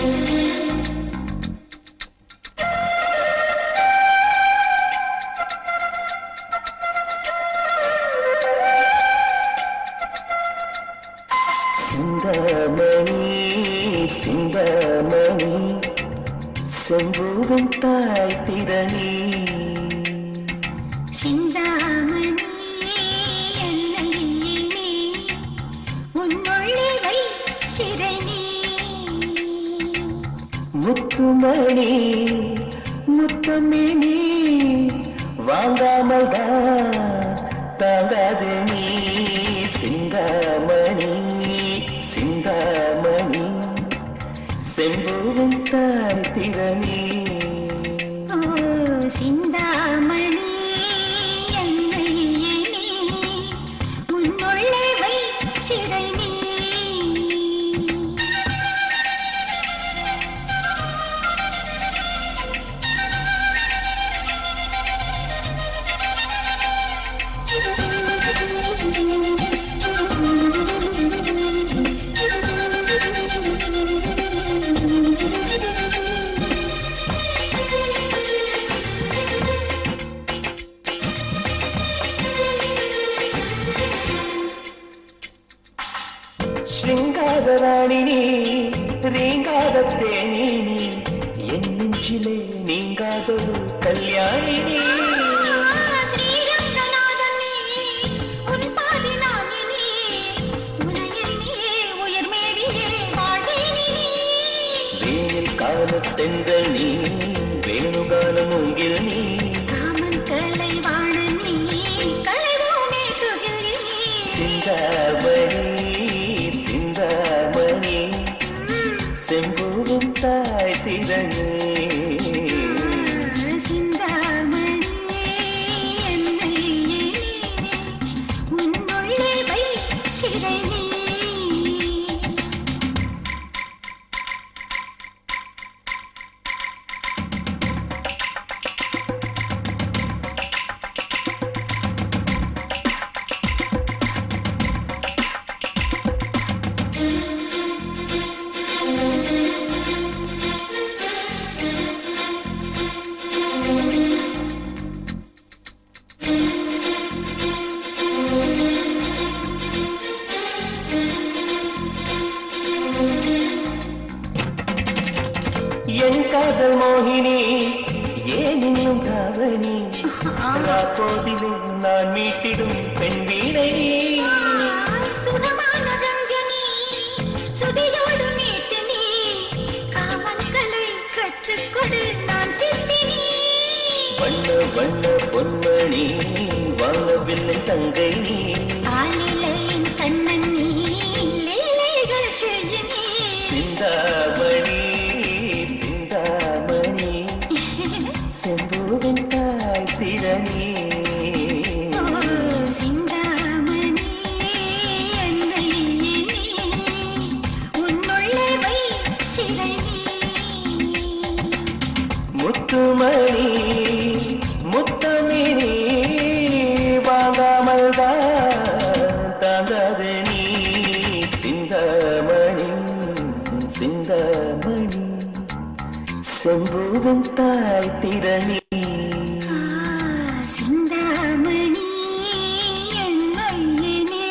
சிந்தாமணி சிந்தாமணி செம்பூவின் தாய் திறனி சிந்தாமணி என்னையிலே உன்னொழிவை சிறைனி முத்துமணி முத்தமினி வாங்காமல் தான் தாங்காது நீ சிந்தாமணி சிந்தாமணி செம்பூவின் தாய் திறனி ஓ சிந்தாமணி என்னையிலே உன்னொழிவை சிறைனி ശൃംഗാര റാണിനി റീങ്കാര തേനിനി എൻ നെഞ്ചിലെ നീങ്കാതൊരു കല്യാണിനി ஸ்ரீரங்கநாதனே, உன் பாதி நாயினே, உனையெண்ணியே உயிர் மேவியே வாழ்வேனே நீ. വേനൽ കാലത്തെന്തൽ നീ വേണുഗാനം മുങ്കിൽ നീ காமன் கலைவாணன் நீ, கலைவோமே துகில் நீ. சிந்தாமணி சிந்தாமணி செம்பூவும் தாய் திறனே சிந்தாமணி என்னை எண்ணி, உன்னுள்ளே வை சிறை நீ. என் காதல் மோகினி ஏன் இன்னும் தாவணி கோவிலை நான் மீட்டிடும் பெண் வீணை சுகமான ரஞ்சனி சுதியோடு மீட்டு நீ காமன் கலை கற்றுக்கொடு நான் சித்தினி வண்ண வண்ண பொன்மணி வாழவில்லை தங்கை நீ ஆலிலையின் கண்ணன் நீ லீலைகள் செய்ய நீ சிந்தாமணி சிந்தாமணி செம்பூவின் தாய் திறனே ஓ, சிந்தாமணி என்னை எண்ணி, உன்னுள்ளே வை சிறை நீ. முத்துமணி முத்தமினி வாங்காமல் தாங்காத நீ சிந்தாமணி சிந்தாமணி செம்பூவின் தாய் திறனி ஆ, சிந்தாமணி என்னை எண்ணி,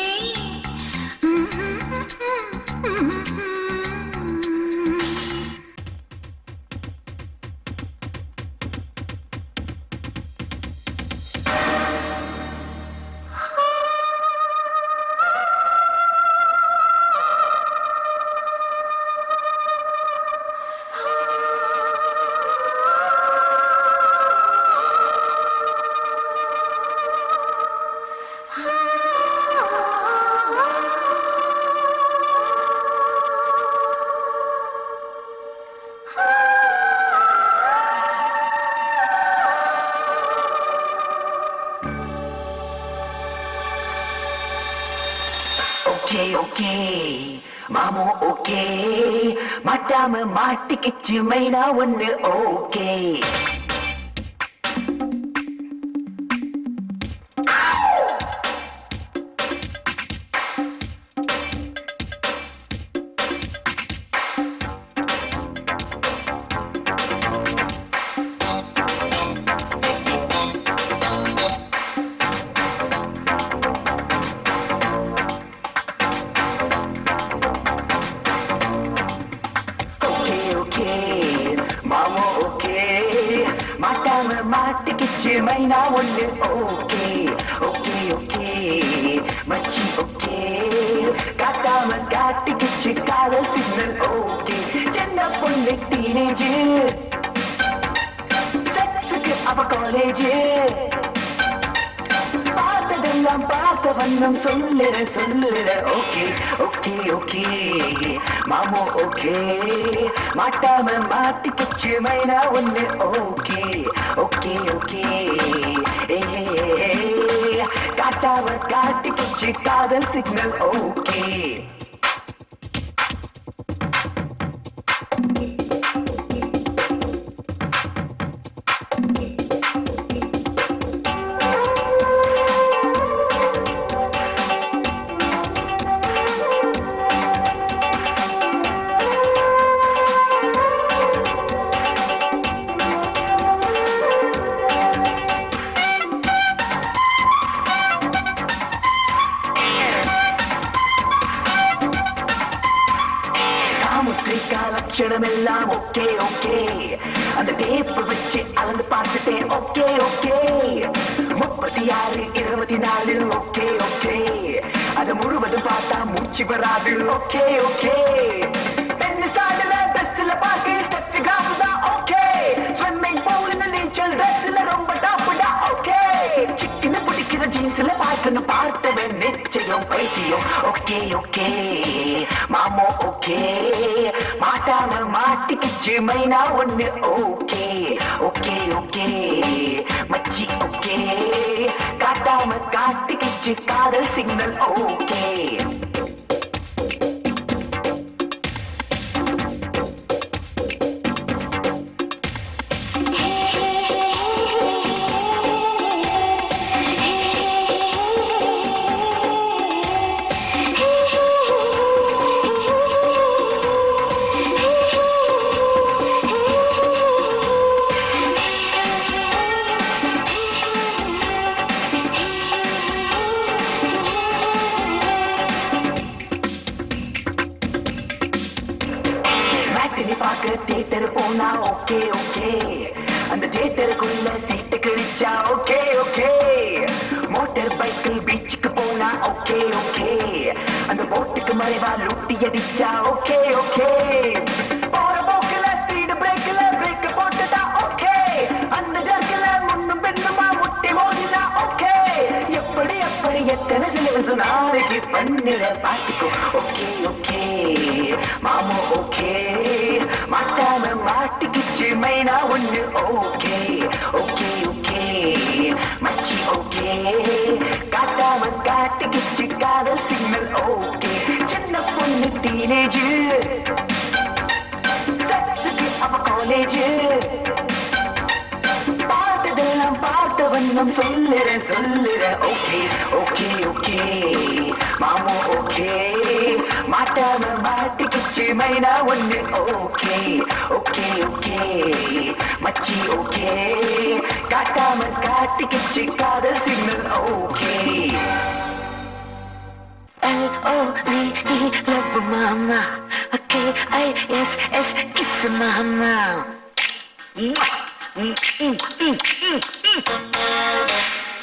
ஓகே ஓகே மாமோ ஓகே மாட்டாம மாட்டிக்கிச்சு மைனா ஒண்ணு ஓகே மைனா ஒண்ணு ஓகே ஓகே ஓகே மச்சி ஓகே காட்டாம காட்டிக்கிச்சு காதல் சிக்னல் ஓகே சின்ன பொண்ணு டீனேஜ் செக்ஸுக்கு அவ காலேஜ் பார்த்ததெல்லாம் பார்த்த வண்ணம் சொல்லுற சொல்லுற ஓகே ஓகே ஓகே மாமோ ஓகே மாட்டாம மாட்டிக்கிச்சு மைனா ஒண்ணு ஓகே ஓகே ஓகே காட்டாம காட்டிக்கிச்சு காதல் சிக்னல் ஓகே சாமுத்திரிகா லட்சணம் எல்லாம் ஓகே ஓகே அந்த டேப் வச்சு அளந்து பார்த்துட்டேன் ஓகே ஓகே முப்பத்தி ஆறு இருபத்தி நாலு ஓகே ஓகே அது முழுவதும் பார்த்தா மூச்சு வராது ஓகே ஓகே பெண்ணு சாடுல பெஸ்ட்ல பாக்கு ஸ்டெப் கிராஃப் தான் ஓகே ஸ்விம்மிங் பூல்ல நீச்சல் ட்ரெஸ்ல ரொம்ப டாப்டா ஓகே சிக்கன பிடிக்கிற ஜீன்ஸ்ல பார்க்கணும் பார்த்தவன் நிச்சயம் பைத்தியம் ஓகே ஓகே மாமோ ஓகே மாட்டாம மாட்டிக்கிச்சு மைனா ஒண்ணு ஓகே ஓகே ஓகே மச்சி ஓகே காட்டாம காட்டிக்கிச்சு காதல் சிக்னல் ஓகே மேட்டினி பார்க்க தியேட்டர் போனா ஓகே ஓகே அந்த தியேட்டருக்குள்ள சீட்டு கிடைச்சா ஓகே ஓகே மோட்டார் பைக்கில் பீச்சுக்கு போனா ஓகே ஓகே அந்த போட்டுக்கு மறைவா லூட்டி அடிச்சா ஓகே ஓகே போற போக்குல ஸ்பீடு பிரேக்ல பிரேக் போட்டுட்டா ஓகே அந்த ஜர்க்கில முன்னும் பின்னுமா முட்டி மோதினா ஓகே எப்படி எப்படி எத்தனை சிலபஸ் நாளைக்கு பண்ணிட பாட்டுக்கோ ஓகே ஓகே மாமோ ஓகே மாட்டாம மாட்டிக்கிச்சு மைனா ஒண்ணு ஓகே ஓகே ஓகே மச்சி ஓகே காட்டாம காட்டிக்கிச்சு காதல் சிக்னல் ஓகே சின்ன பொண்ணு டீனேஜ் செக்ஸுக்கு அவ காலேஜ் பார்த்ததெல்லாம் பார்த்த வண்ணம் சொல்லுறேன் சொல்லுறேன் ஓகே ஓகே ஓகே மாமோ ஓகே மாட்டாம மாட்டிக்கிச்சு மைனா ஒண்ணு ஓகே ஓகே ஓகே மச்சி ஓகே காட்டாம காட்டிக்கிச்சு காதல் signal okay L-O-V-E, love mama. K-I-S-S, kiss mama. Mwah. Mm, mm, mm, mm, mm.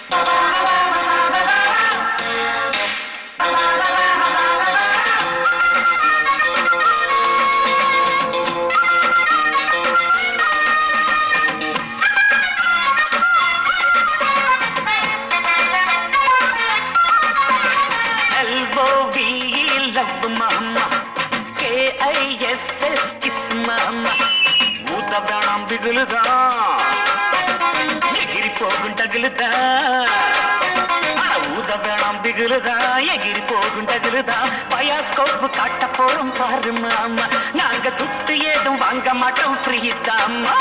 L-O-V-E, love mama. K-I-S-S, kiss mama. ஊத்த வேணாம் பிகுலுதான் எகிரி போகும் டகுலுதான் அட ஊத வேணாம் பிகுலுதான் எகிரி போகும் டகுலுதான் பயாஸ்கோப்பு காட்ட போறோம் பாரு மாமா நாங்க துட்டு ஏதும் வாங்க மாட்டோம் ஃப்ரீ தாம்மா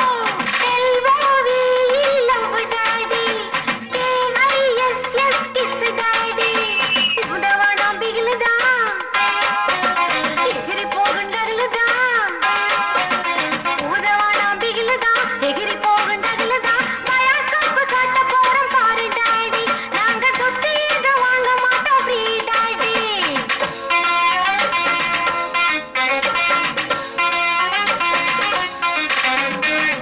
Daddy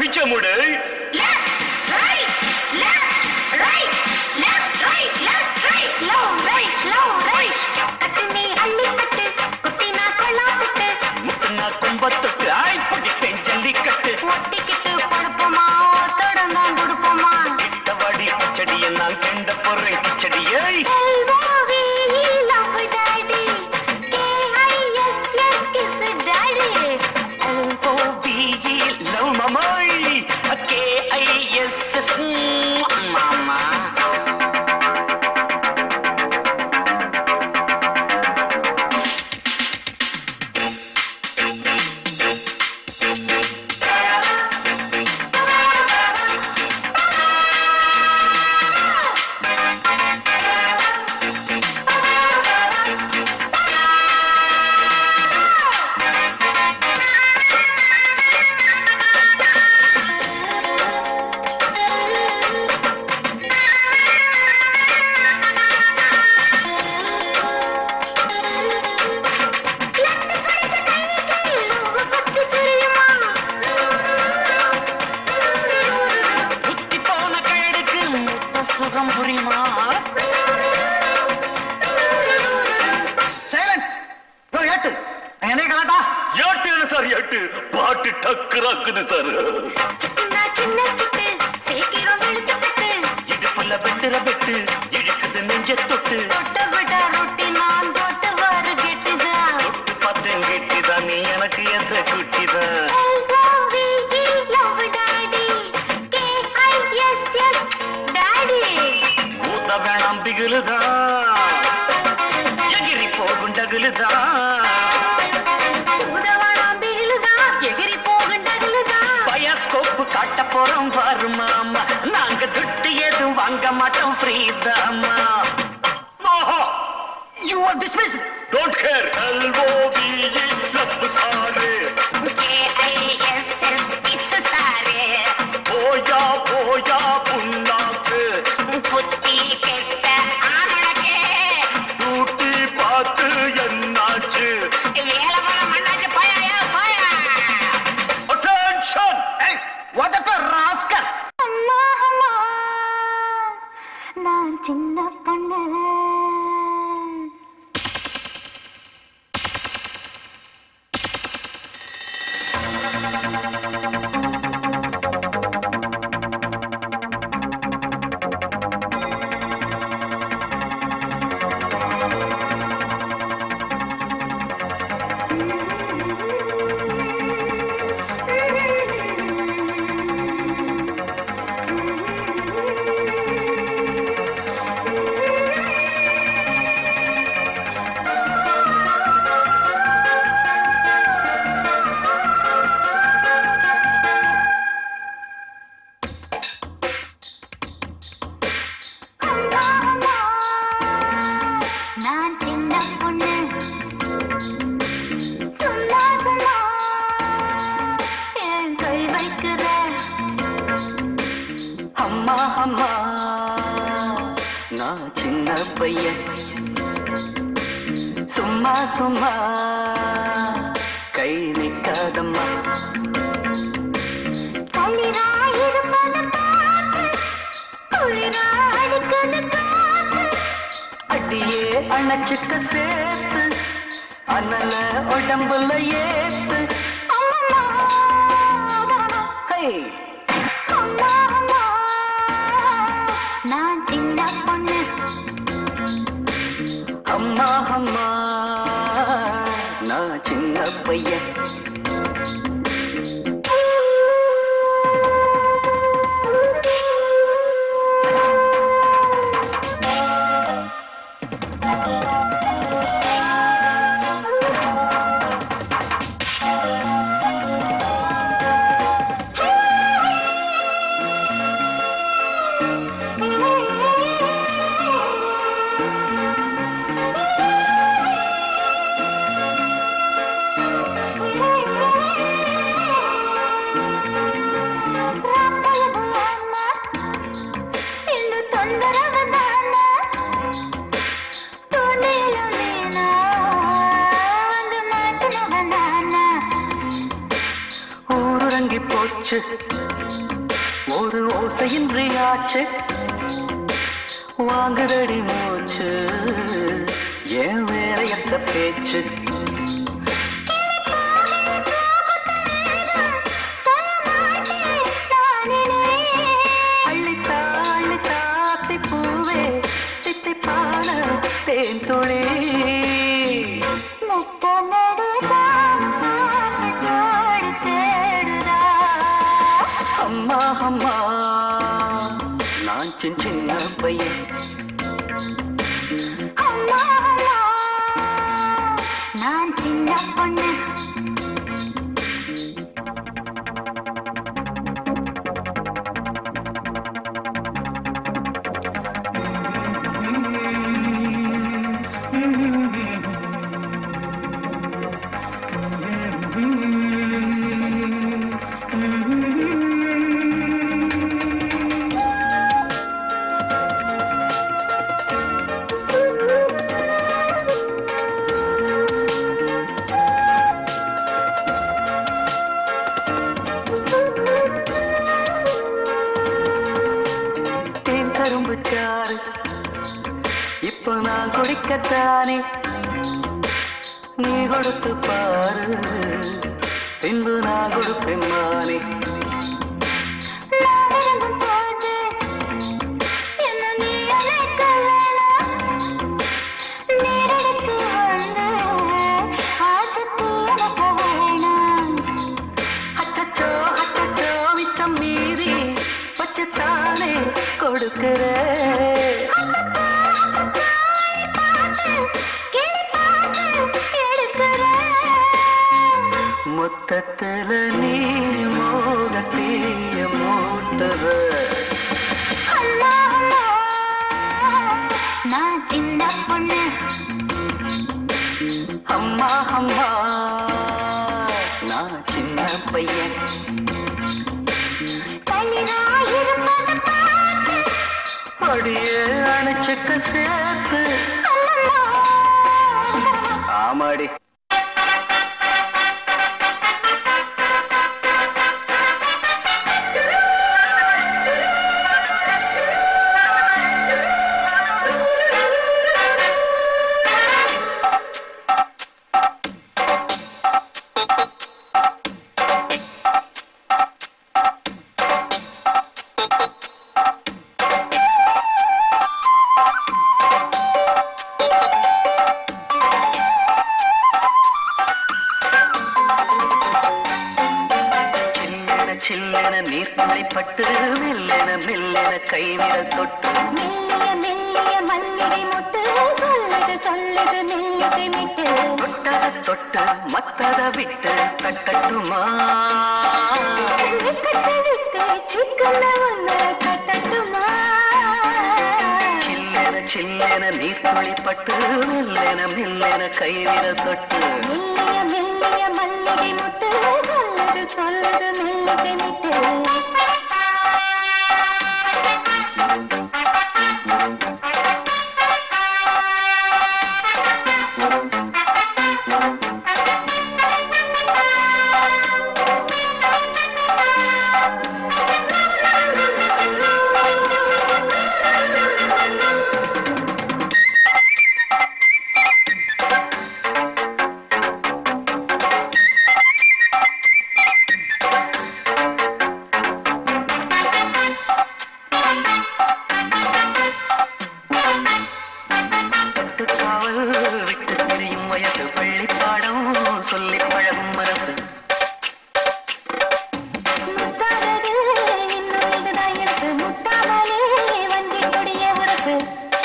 பிச்சை மூடு left, right, left, right, left, right, left, right, low, right, low, right. கட்டு நீ அள்ளி கட்டு, குத்தினா கொள்ளாப்பட்டு, முத்துனா கும்பத்துக்கு ஆய் பிடிப்பேன் ஜல்லிக்கட்டு ஒட்டிக்கிட்டு படுப்போமா, தொடர்ந்தான் கொடுப்போமா. கிட்டவாடி கிச்சடியை நான் கண்ட போறேன் கிச்சடியை L-O-V-E, love daddy. K-I-S-S, kiss daddy. O-B-E, love மமாய் K-I-S-S, மாமா புத்தி போன கழுடுக்கு முத்த சுகம் புரியுமா சைலன்ஸ் ஏட்டு என்ன கலாட்டா ஏட்டு சார் ஏட்டு பாட்டு டக்குறாக்குது சார் சிட்டுனா சின்ன சிட்டு, சீக்கிரம் வெளுத்து கட்டு. இடுப்புல வெட்டுற வெட்டு இழுக்குது நெஞ்ச தொட்டு தொட்ட விட ரொட்டி நான் தொட்டு வரு கெட்டுதான் தொட்டு பார்த்தேன் கெட்டிதான் நீ எனக்கு எந்த குட்டிதான் L-O-V-E, love daddy. K-I-S-S, daddy. ஊத்த வேணாம் பிகிலுதான் எகிரி போகும் டகுலுதான் உதவானாம் பிகிலுதான், எகிரி போகும் டகுலுதான். பயாஸ்கோப்பு காட்ட போறோம் பாரு மாமா நாங்க துட்டு எதுவும் வாங்க மாட்டோம் ஃப்ரீதாமா you are dismissed don't care L O V E love சாரு K-I-S-S, kiss சாரு. போயா போயா புண்ணாக்கு புத்தி கெட்ட ஆனழகே. டூட்டி பார்த்து என்னாச்சு வேலை போல மண்ணாச்சு, போயாயா, போயா. அட்டென்ஷன் வாட் அ ராஸ்கல் அம்மா, அம்மா, நான் சின்ன பொண்ணு நான் சின்ன பொண்ணு சும்மா சும்மா என் கை வைக்கிற அம்மா அம்மா நான் சின்ன பையன் சும்மா சும்மா கை நிற்காதம்மா தளிரா இருப்பது பார்த்து குளிரா அடிக்குது காத்து அடியே அணைச்சுக்க சேர்த்து அனல உடம்புல ஏத்து அம்மம்மா ஹே அம்மா அம்மா நான் சின்ன பொண்ணு அம்மா அம்மா நான் சின்ன பையன் ಇನ್ನು ತೊಂದರವದಾನ ತೋನೆಯಲು ನೀನ ಒಂದು ಮಾತಿನವನಾನ ஊருறங்கி போச்சு ஒரு ஓசையின்றி ஆச்சு வாங்குதடி மூச்சு ஏன் வேலையத்த பேச்சு அள்ளித்தா அள்ளித்தா பூவே தித்திப்பான தேன் துளி அம்மா அம்மா நான் சின்ன சின்ன பையன் நான் சின்ன பொண்ணு தேன் கரும்பு சாறு இப்போ நான் குடிக்கத்தானே நீ கொடுத்து பாரு பின்பு நான் கொடுப்பேன் மானே நாடகம் போது என்ன நீ அழைக்க வேணாம் நேரடிக்கு வந்து ஆசத்து எனக்கு வேணாம் அச்சச்சோ அச்சச்சோ மிச்சம் மீறி வச்சுத்தானே கொடுக்கிற கிளி பார்த்து எடுக்கிறேன் மொத்தத்துல நீ மோகத்தீய மூட்டுற அம்மா அம்மா நான் சின்ன பொண்ணு அம்மா அம்மா நான் சின்ன பையன் தளிராயிருப்பது பார்த்து அடியே அணைச்சுக்க சேர்த்து அல்லல்லா. ஆமாடி சில்லென சில்லென நீர்த்துளிப்பட்டு மெல்லென மெல்லென கைவிரல் தொட்டு மெல்லிய மெல்லிய மல்லிகை மொட்டு சொல்லுது சொல்லுது மெல்லிசை மிட்டு தொட்டத தொட்டு மத்தத விட்டு கட்டட்டுமா விக்கட்டு விட்டு சிக்கன ஒன்று கட்டட்டுமா சில்லென சில்லென நீர்த்துளிப்பட்டு மெல்லென மெல்லென கைவிரல் தொட்டு மெல்லிய மெல்லிய மல்லிகை மொட்டு சொல்லுது சொல்லுது மெல்லிசை மிட்டு பட்டு காவல் விட்டு திரியும் வயசு பள்ளி பாடம் சொல்லி பழகும் மனசு முத்தாதது இன்னும் இதுதான் இருக்கு முட்டாமலே வஞ்சி கொடிய உரசு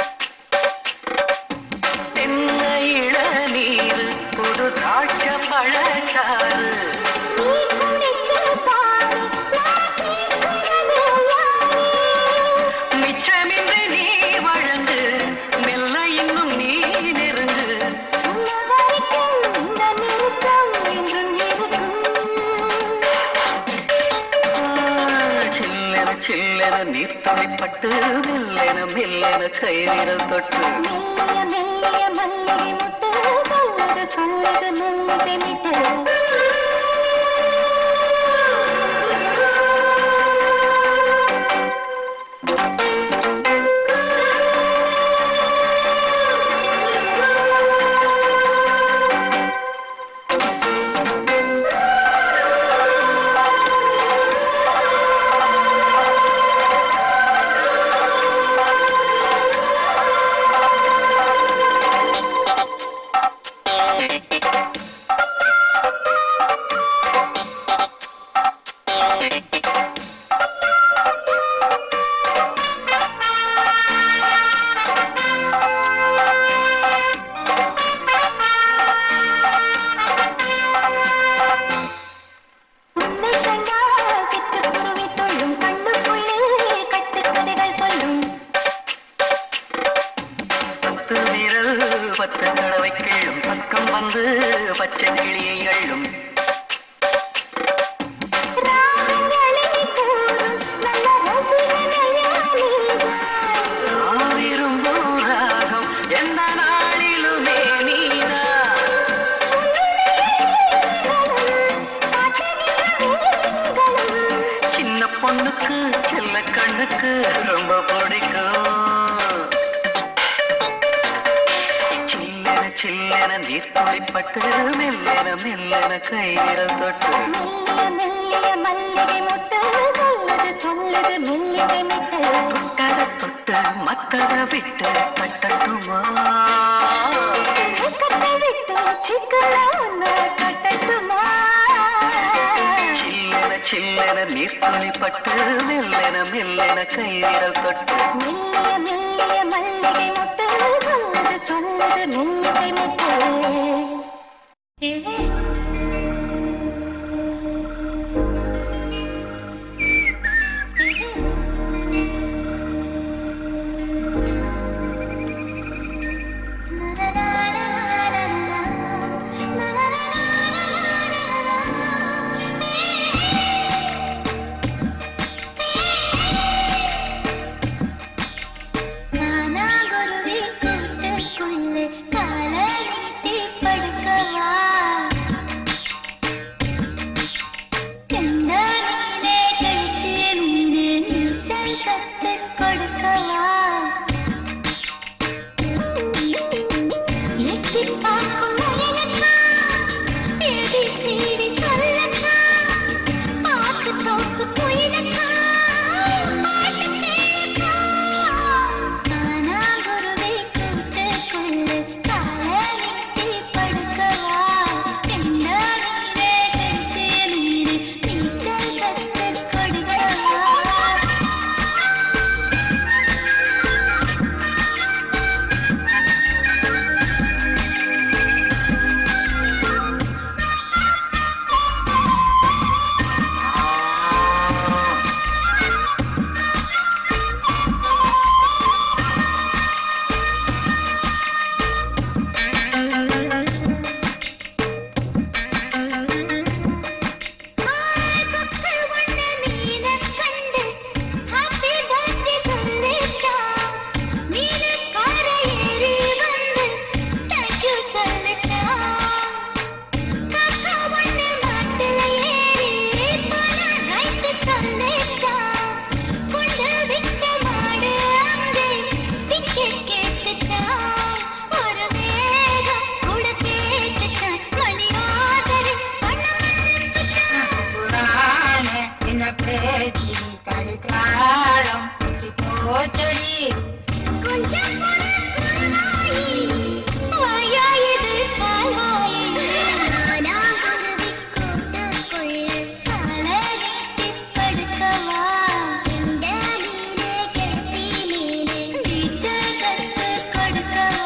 தென்னையில நீர் புது திராட்ச பழச்சாறு நீ குடிச்சு பாரு நான் கேட்கிறது யாரு மிச்சமின்றி நீ வழங்கு மெல்ல இன்னும் நீ நெருங்கு உன்ன வரைக்கும் இந்த நிறுத்தம் என்றும் இருக்கும் ஆ, சில்லென சில்லென நீர் துளிப்பட்டு மெல்லென மெல்லென கைவிரல் தொட்டு மெல்லிய மெல்லிய மல்லிகை முட்டு சொல்லுது சொல்லுது மெல்லிசை மிட்டு வந்து பச்சை கிளியை அள்ளும் ராகங்களை கூறும் நல்ல ரசிகனையானீதான். நான் விரும்பும் ராகம் எந்த நாளிலுமே நீதான் சின்ன பொண்ணுக்கு செல்ல கண்ணுக்கு ரொம்ப பிடிக்கும் சில்லென சில்லென நீர் துளிப்பட்டு மெல்லென மெல்லென கைவிரல் தொட்டு மெல்லிய மெல்லிய மல்லிகை மொட்டு சொல்லுது சொல்லுது மெல்லிகை மிட்டு தொட்டத தொட்டு மத்தத விட்டு கட்டட்டுமா கட்டை விட்டு சிக்கன ஒன்று கட்டட்டுமா சில்லென சில்லென நீர் துளிப்பட்டு மெல்லென மெல்லென கைவிரல் தொட்டு மெல்லிய மெல்லிய மல்லிகை மொட்டு சொல்லுது சொல்லுது மெல்லிகை மிட்டு நானாகொருவி கூட்டுக்குள்ளே கால நீட்டி படுக்கவா கண்ட நீனே கழித்து மீனே நீச்சல் கத்து கொடுக்கவா எட்டி பார்க்கும் மனிதனா ஏடி சீடி சொல்லக்கா பாக்கு தோப்பு குயிலக்கா பாட்டு கேட்கா நானா குருவி கூட்டுக்குள்ளே கால நீட்டி படுக்கவா என்ன நீரே கழித்து நீரே நீச்சல் கத்து கொடுக்கவா பக்கல் வண்ண மீனைக் கண்டு happy birthday சொல்லிச்சான். மீனு கரையேறி வந்து thank you சொல்லிச்சான். காக்கா வண்ண மாட்டுல ஏறி பல right சொல்லிச்சான். கொண்டு விட்ட மாடு அங்கே ticket கேட்டுச்சான். ஒரு மேகம் கூட கேட்டுச்சான். மணி order பணம் அனுப்பிச்சான். புராணே என்ன பேச்சு கடுக்காலம் போச்சடி கொஞ்சம் கூட குருவாயி, வாயாயது கால்வாயி. நானாகுருவி கூட்டுக்குள்ளே காலை நீட்டிப் படுக்கவா? நீச்சல் கத்துக் கொடுக்கவா?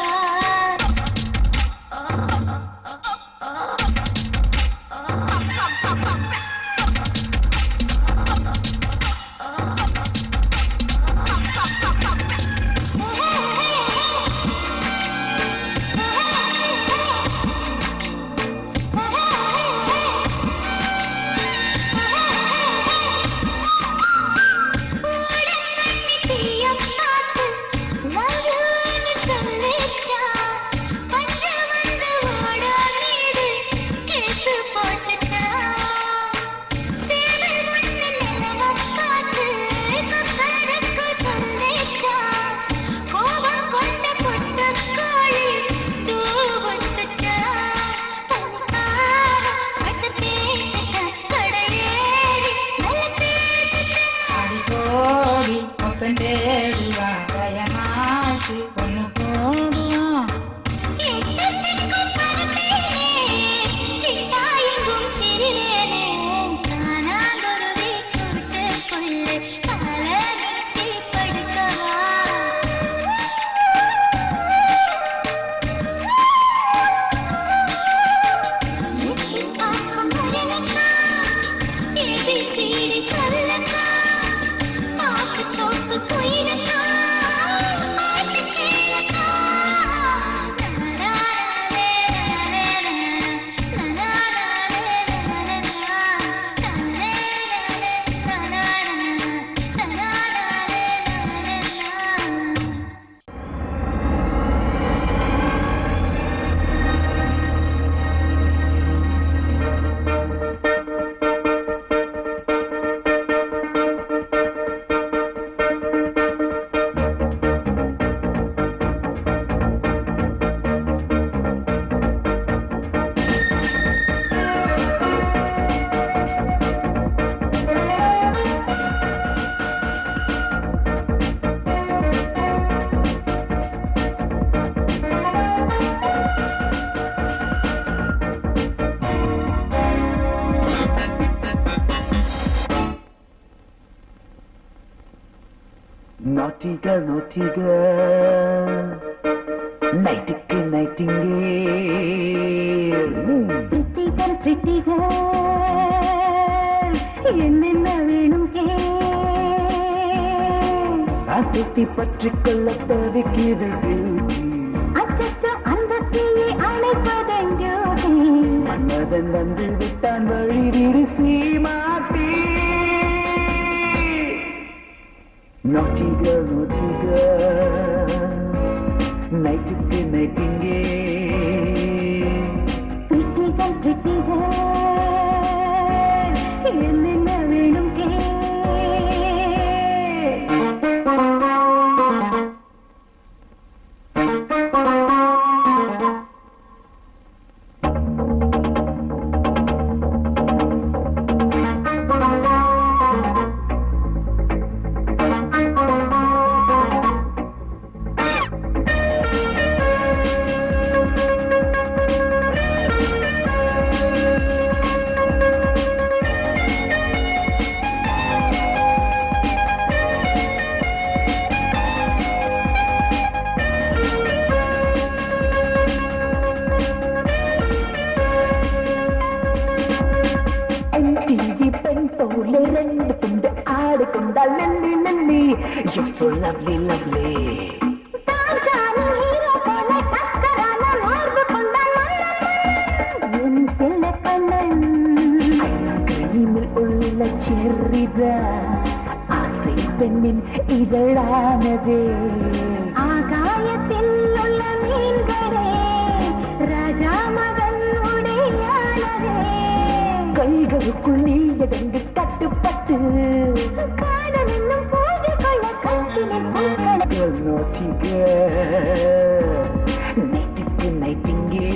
அடி கோடி ஒப்பன் தேடிவா பயமாச்சு பொண்ணு போடுவான் சொல்லக்கா பாக்கு தோப்பு குயிலக்கா பாட்டு கேட்கக்கா naughty girl, naughty girl. நைட்டுக்கு நைட்டிங்கே பிரிட்டிகள் பிரிட்டிகள் என்னென்ன வேணும் கே அசத்தி பற்றி கொள்ள தவிக்கிறது beauty. அச்சச்சோ அந்த தீயை அணைப்பதெங்கோ மன்மதன் வந்து விட்டான் வழி விரிசி மாட்டி naughty girl, naughty girl. நைட்டுக்கு நைட்டிங்கே பிரிட்டிகள் பிரிட்டிகள் என்னென்ன வேணும் கே MTV பெண் போல ரெண்டு துண்டு ஆடு கொண்டால் லல்லி லல்லி You're so lovely, lovely தாஜானி ஹீரோ போல டக்கரான மார்பு கொண்ட மன்னன் என் செல்ல கண்ணன் ஐஸ்கிரீமில் உள்ள செர்ரிதா ஆசை பெண்ணின் இதழானதே ஆகாயத்தில் உள்ள மீன்களே ராஜா மகன் உடையானதே கைகளுக்குள் நீ எடங்கு கட்டுப்பட்டு காதல் என்னும் பூஜை கொள்ள கல்வினை பூக்களை Girl, naughty girl நைட்டுக்கு நைட்டிங்கே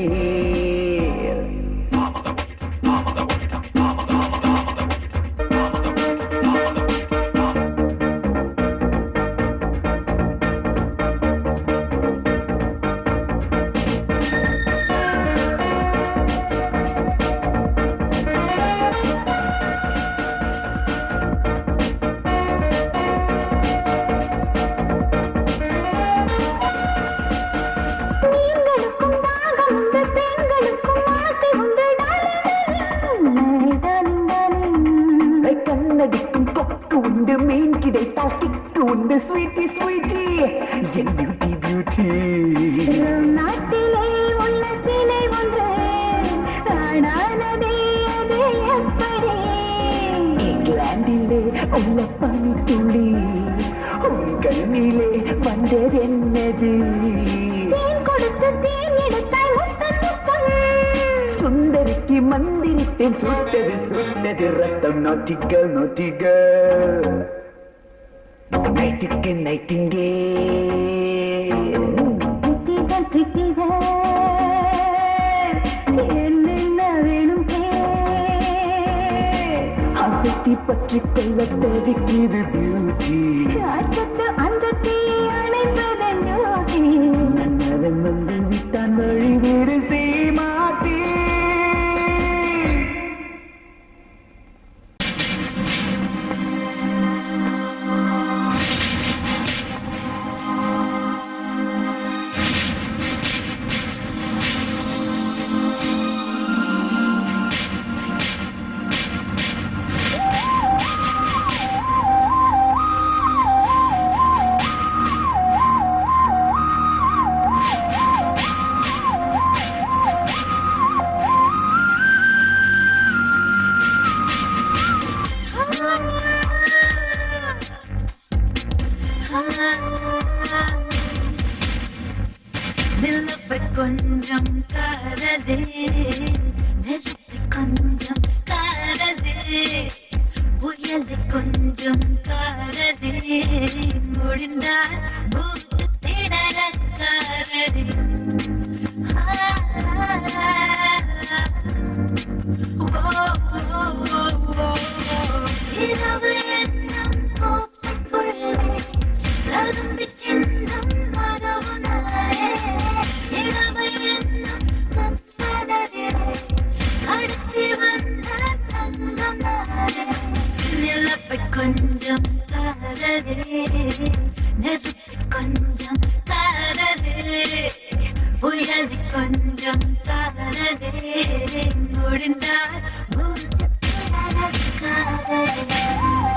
மீன்களுக்கும் தாகம் உண்டு பெண்களுக்கும் ஆசை உண்டு டார்லிங், டார்லிங், டார்லிங். கண்ணடிக்கும் கொக்கு உண்டு மீன் கிடைத்தால் கிக்கு உண்டு ஸ்வீட்டி ஸ்வீட்டி என் பியூட்டி பியூட்டி நம் நாட்டிலே உள்ள சிலை ஒன்று ஆனானதே அது எப்படி இங்கிலாந்திலே உள்ள பனி துளி உன் கண்ணிலே வந்ததென்னது தேன் கொடுத்து தேன் எடுத்தாய் முத்தம் முத்தம் சுந்தரிக்கு மந்திரித்தேன் சுட்டது சுட்டது ரத்தம் நொட்டிகள் நொட்டிகள் நைட்டுக்கு நைட்டிங்கே திட்டிகள் திட்டிகள் என்னென்ன வேணும் கே அசத்தி பற்றி கொள்ள தவிக்குது பியூட்டி அச்சத்து அந்த தீயை அணைப்பதென்னோ மன்னவன் வந்து விட்டான் வழி வேறு மாட்டே நிலப்பை கொஞ்சம் காரதே நெருப்பை கொஞ்சம் காரதே புயலை கொஞ்சம் காரதே முடிந்தால் மூச்சு திணற காரதே இரவு என்னும் கோப்பைக்குள்ளே கரும்பு சின்னம் மரபு நாளே இரவு என்னும் கற்பதரே அடுத்து வந்த தங்கம் நாளே நிலப்பை கொஞ்சம் காரதே தாரதே நெருப்பு கொஞ்சம் தாரதே புயல் கொஞ்சம் தாரதே முடிந்தால் மூச்சு காதலே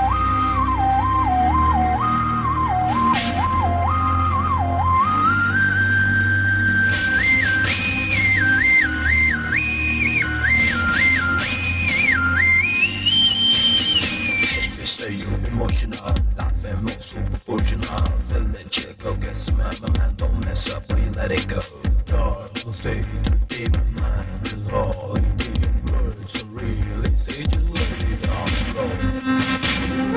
They say you're emotional, life and more superficial. Feeling chill, go get some other man, don't mess up or you let it go. Dark will stay too deep, mind is all you need. Words are really say just let it all go.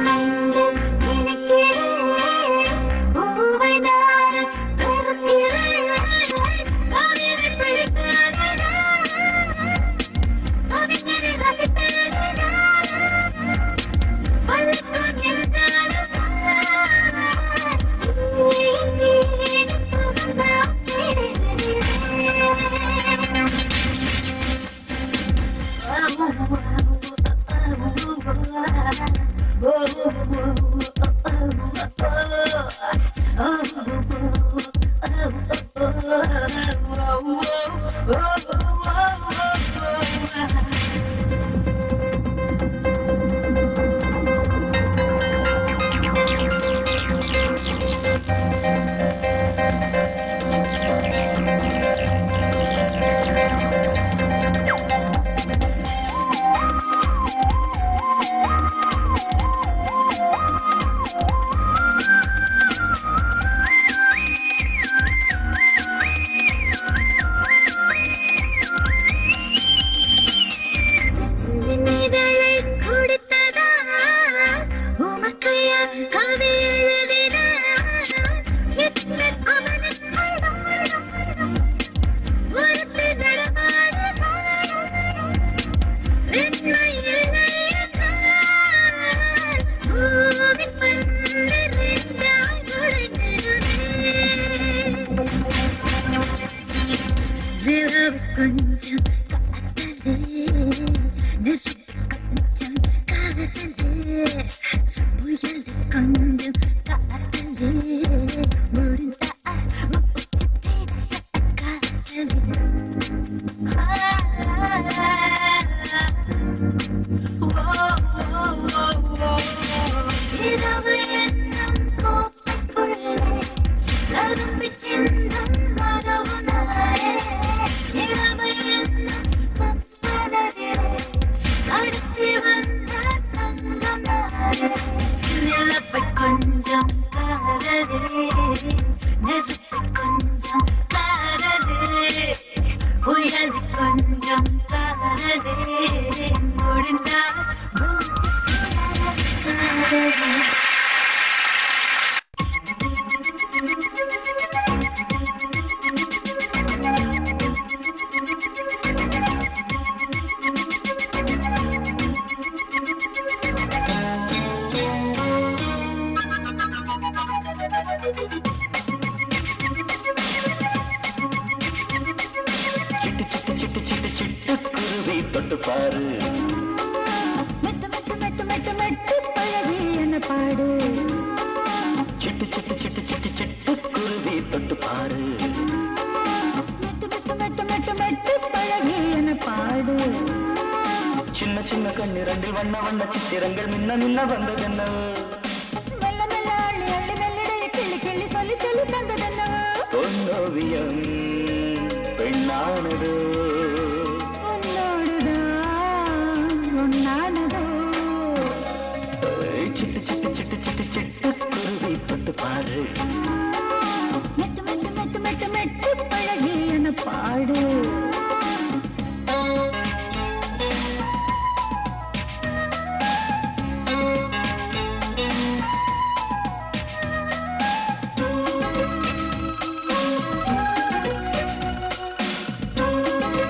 நிழலை கொடுத்ததா உமக்கைய கவி எழுதினா எத்தனை அவனுக்குள் ஒருத்தி நடமாடுதா வெண்மை இல்லை என்றால் பூமி பந்து ரெண்டாய் உடைந்திடுமே நிலவு கொஞ்சம் காத்தலே நெருப்பு கொஞ்சம் காதலே புயல் கொஞ்சம் காதலே முடிந்தா மூச்சு தேட காதலே இரவு என்னும் கோப்பைக்குள்ளே கரும்பு சின்னம் மரபு நாளே இரவு என்னும் கற்பனதிலே அடுத்து வந்த தங்கம் நாளே நிலப்பை கொஞ்சம் காரதே நெருப்பை கொஞ்சம் காரதே புயல் கொஞ்சம் காரதே முடிந்தால் மூச்சு காரதே சிட்டு சிட்டு சிட்டு சிட்டு சிட்டு குருவி தொட்டு பாரு மெட்டு மெட்டு மெட்டு மெட்டு மெட்டு பழகி என்ன பாடு சிட்டு சிட்டு சிட்டு சிட்டு சிட்டு குருவி தொட்டு பாரு மெட்டு மெட்டு மெட்டு மெட்டு மெட்டு பழகி என்ன பாடு சின்ன சின்ன கண்ணிரண்டில் வண்ண வண்ண சித்திரங்கள் மின்ன மின்ன வந்ததென்ன மெல்ல மெல்ல அள்ளி அள்ளி மெல்லிடைய கிள்ளி கிள்ளி சொல்லி சொல்லி தந்ததென்னவோ பொன்னோவியம் பெண்ணானது உன்னோடுதான் உன்னானதோ சிட்டு சிட்டு சிட்டு சிட்டு சிட்டு குருவி தொட்டு பாரு மெட்டு மெட்டு மெட்டு மெட்டு மெட்டு பழகி என்ன பாடு சிட்டு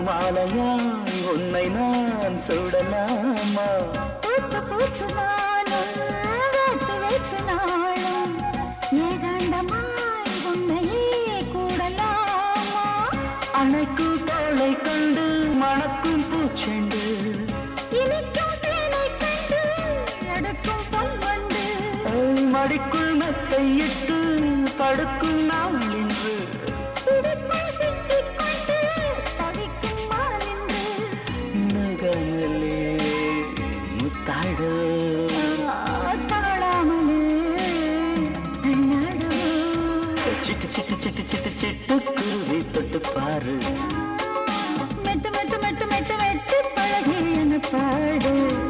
மாலையாய் உன்னை நான் சுடலாமா பூத்து பூத்து நானும் வேத்து வேத்து நாளும் ஏகாண்டமாய் உன்னையே கூடலாமா அணைக்கும் தோளை கண்டு மணக்கும் பூச்செண்டு இனிக்கும் தேனை கண்டு எடுக்கும் பொன்வண்டு ஐ, மடிக்குள் மெத்தை இட்டு படுக்கும் நாள் இன்று பிடிப்பை சிக்கிக் கொண்டு தவிக்கும் மானின்று நகங்களே முத்தாடு தாழாமலே நடுவே சிட்டு சிட்டு சிட்டு சிட்டு சிட்டு குருவி தொட்டு பாரு மெட்டு மெட்டு மெட்டு மெட்டு மெட்டு பழகி என பாடு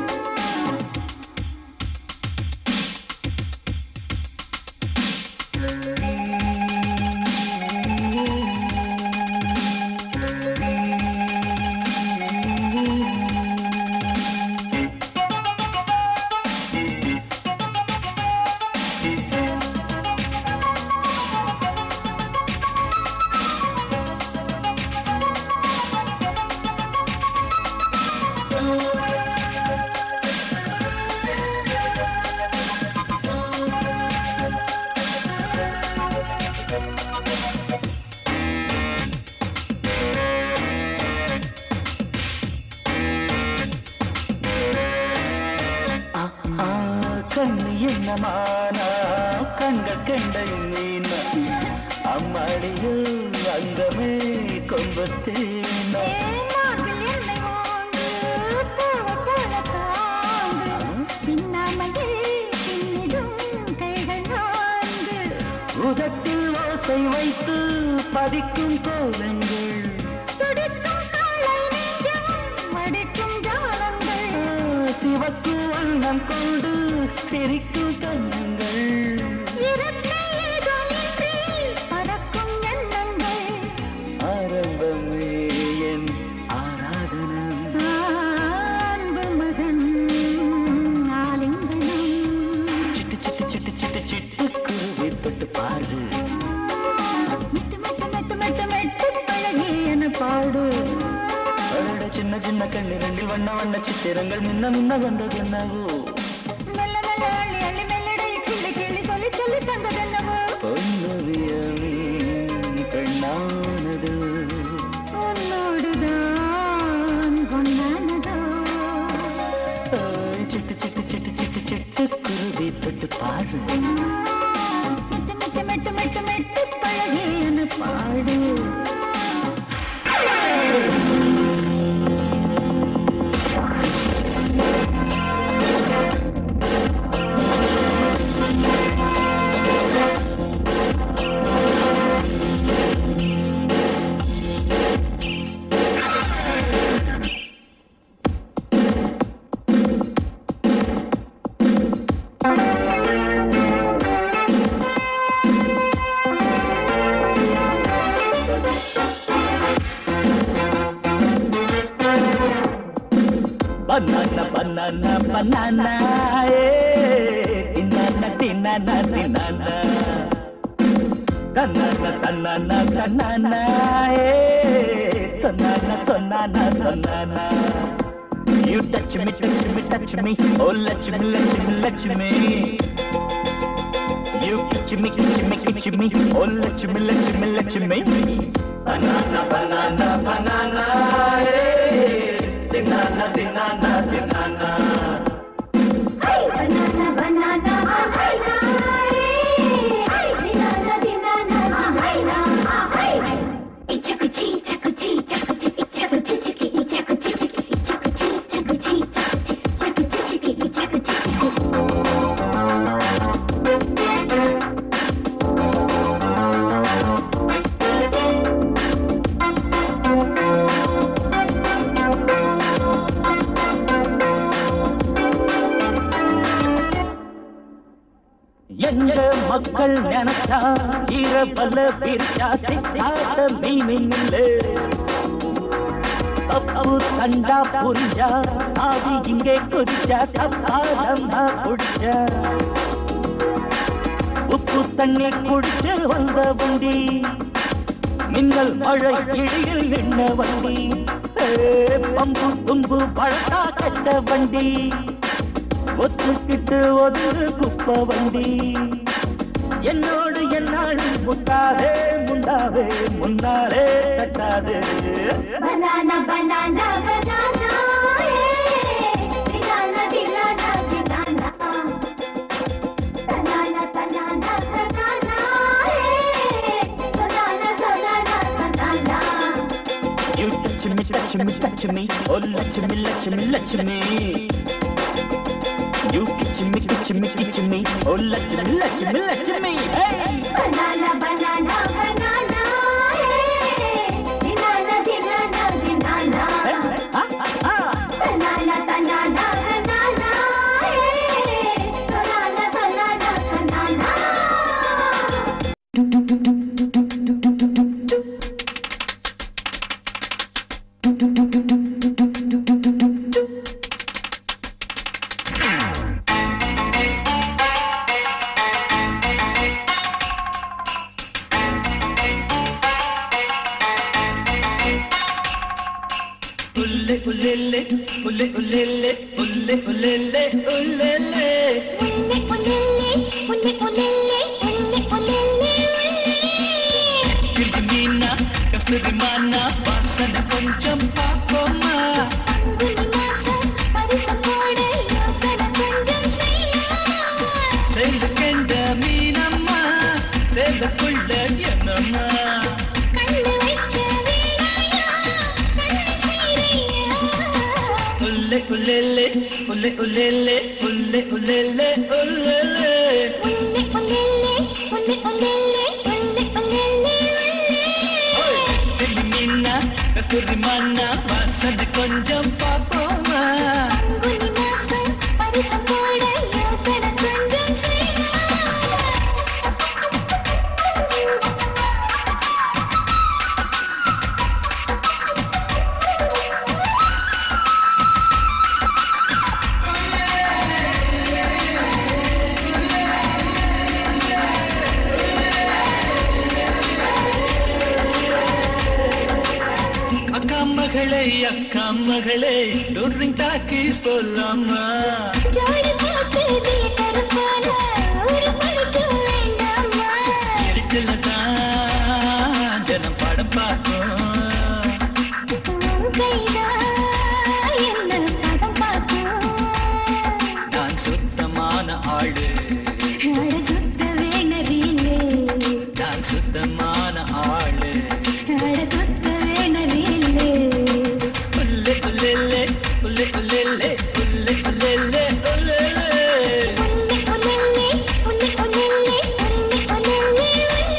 ஆ, ஆ, கண்ணு என்னமானா கண்கள் கெண்டை மீன அம்மாடியோ அங்கமே கொம்பத்தேனா ஏமாற்றில் என்னை வாங்கு பூவ போல தாங்கு பின்னாமலே பின்னிடும் கைகள் நான்கு உதட்டில் ஓசை வைத்து பதிக்கும் கோலங்கள் துடிக்கும் காலை நெஞ்சம் வடிக்கும் ஜாலங்கள் ஆ, சிவப்பு வண்ணம் கொண்டு சிரிக்கும் கண்ணங்கள் இரட்டை ஏதோ இன்றி பறக்கும் எண்ணங்கள் ஆரம்பமே என் ஆராதனம் அன்பு மகன் ஆலிங்கனம் சிட்டு சிட்டு சிட்டு சிட்டு சிட்டு குருவி தொட்டு பாரு மெட்டு மெட்டு மெட்டு மெட்டு மெட்டு பழகி என பாடு அவரோட சின்ன சின்ன கண்ணு ரெண்டு வண்ண வண்ண சித்திரங்கள் முன்ன முன்ன வந்தது என்னவோ மெல்ல மெல்ல அள்ளி அள்ளி மெல்லடை கிள்ளி கிள்ளி சொல்லி சொல்லி தந்ததென்னவோ பொன்னுவியம் பெண்ணானது உன்னோடுதான் பொன்னானதோ ஆய், சிட்டு சிட்டு சிட்டு சிட்டு சிட்டு குருவி தொட்டு பாரு மெட்டு மெட்டு மெட்டு மெட்டு மெட்டு பழகி என பாடு banana banana banana eh tinana tinana tinana tanana tanana tanana eh sonana sonana sonana you touch me touch me touch me oh let me let me let me you kiss me kiss me kiss me oh let me let me let me banana banana banana eh tinana tinana tinana banana banana banana banana ichakuchi chakuchi chakuchi ichakuchi chiki ichakuchi chiki ichakuchi chakuchi chakuchi chakuchi chiki ichakuchi chiki எங்க மக்கள் நினைச்சா இரவல பிரிச்சா சித்தாத மீனில்ல தப்பு கண்டா புரிஞ்சா ஆதி இங்கே குறிச்சா தப்பாதம்மா குடிச்சா உப்பு தண்ணி குடிச்சு வந்த புண்டி மின்னல் மழை இழியில் நின்ன வண்டி ஏ, பம்பு தும்பு பழத்தா கெட்ட வண்டி ஒத்துக்கிட்டு ஒதுரு குப்ப வண்டி என்னோடு என்னாலும் முண்டாதே முண்டாதே முன்னாலே தட்டாதே banana banana banana eh banana banana banana banana banana banana eh banana banana banana You touch me, touch me, touch me, oh Lakshmi, Lakshmi, Lakshmi. You kitch me, kitch me, kitch me, oh Lakshmi, Lakshmi, Lakshmi. Hey! banana banana banana eh banana banana banana Ah, ah, ah. banana banana banana eh banana banana banana Ulle ullele, ulle ullele, ulle ullele, ullele. உன்னை பொன்னல்லே உன்னை பொன்னல்லே உன்னை பொன்னல்லே கிளி மீனா, கஸ்தூரி மானா, வாசனை கொஞ்சம் பாப்போமா உன்னை மாசம் பரிசம் போட யோசனை கொஞ்சம் செய்யலாம் சேர்ந்து கண்ட மீனம்மா சேர்ந்துக்குள்ள என்னம்மா கண்ணு வைக்க வேணாயா கண்ணு சீரையா உlle ullele, ulle ullele, ulle ullele, ullele. உன்னை பொன்னல்லே உன்னை பொன்னல்லே உன்னை பொன்னல்லே ஓய், கிளி மீனா, கஸ்தூரி மானா, வாசனை கொஞ்சம் பாப்போமா உன்னை மாசம் பரிசம் போட யோசனை கொஞ்சம் செய்யலாம் அக்கா மகளே அக்கா மகளே டூரிங் டாக்கீஸ் போலாமா ஜோடி போட்டு தியேட்டர் போல ஒரு படுக்க வேண்டாமா இருட்டுல தான் ஜனம் படம் பார்க்கும் உன் கைதான் என்ன படம் பார்க்கும் நான் சுத்தமான ஆளு அட சுத்த வேணரிலே நான் சுத்தமான ஆளு அட சுத்த வேணரிலே உல்லே உல்லே உல்லே உல்லே உல்லே உல்லே உல்லே உன்னை உன்னை உன்னை உன்னை உன்னை உன்னை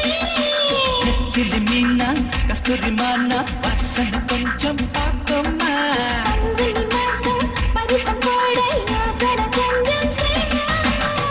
கிளி மீனா கஸ்தூரி மானா வாசனை கொஞ்சம் பார்க்குமா உன்னை மாசம் பரிசம் போட யோசனை கொஞ்சம் செய்யலாம்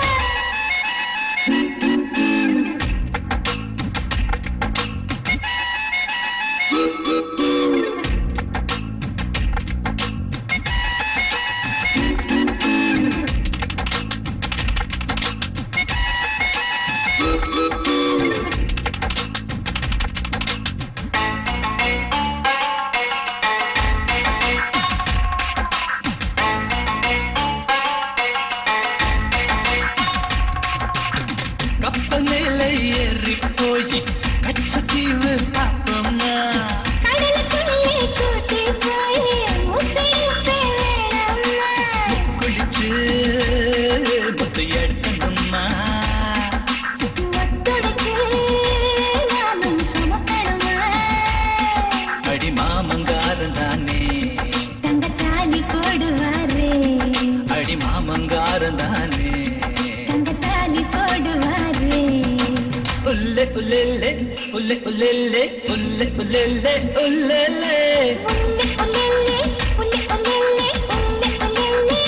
கப்பல் மேலே ஏறி போய் கச்சத்தீவு பார்ப்போமா கடலுக்குள்ளே கூட்டி போய் முத்தையுப்பே வேணாமா குளிச்சு முத்து எடுக்கணுமா ஒத்துழைச்சு நானும் சுமக்கணுமா அடி மாமங்காரன் தானே தங்கத்தாலி போடுவாரே அடி மாமங்காரன் தானே தங்கத்தாலி போடுவாரே உல்லே உல்லே உல்லே உல்லே உல்லே உல்லே உல்லே உன்னை உன்னை உன்னை உன்னை உன்னை உன்னை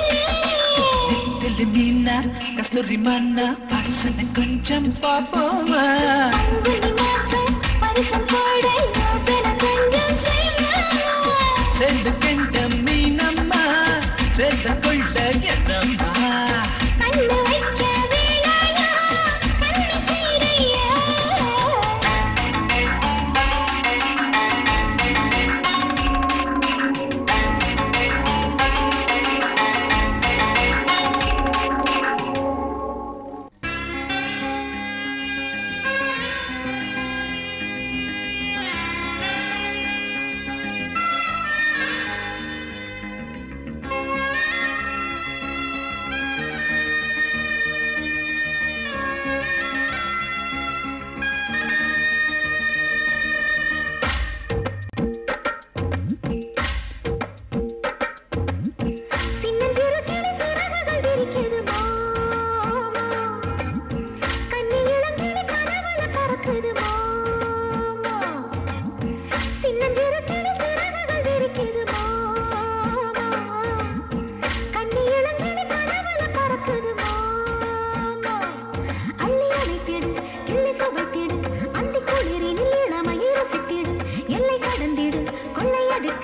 கிளி மீனா கஸ்தூரி மானா வாசனை கொஞ்சம் பார்ப்போமா உன்னை மாசம் பரிசம் போட யோசனை கொஞ்சம் செய்யலாம் சேர்ந்து கண்ட மீனம்மா சேர்ந்து கொள்ள என்னம்மா கண்ணு வைக்க வேணாயா கண்ணு சீரையா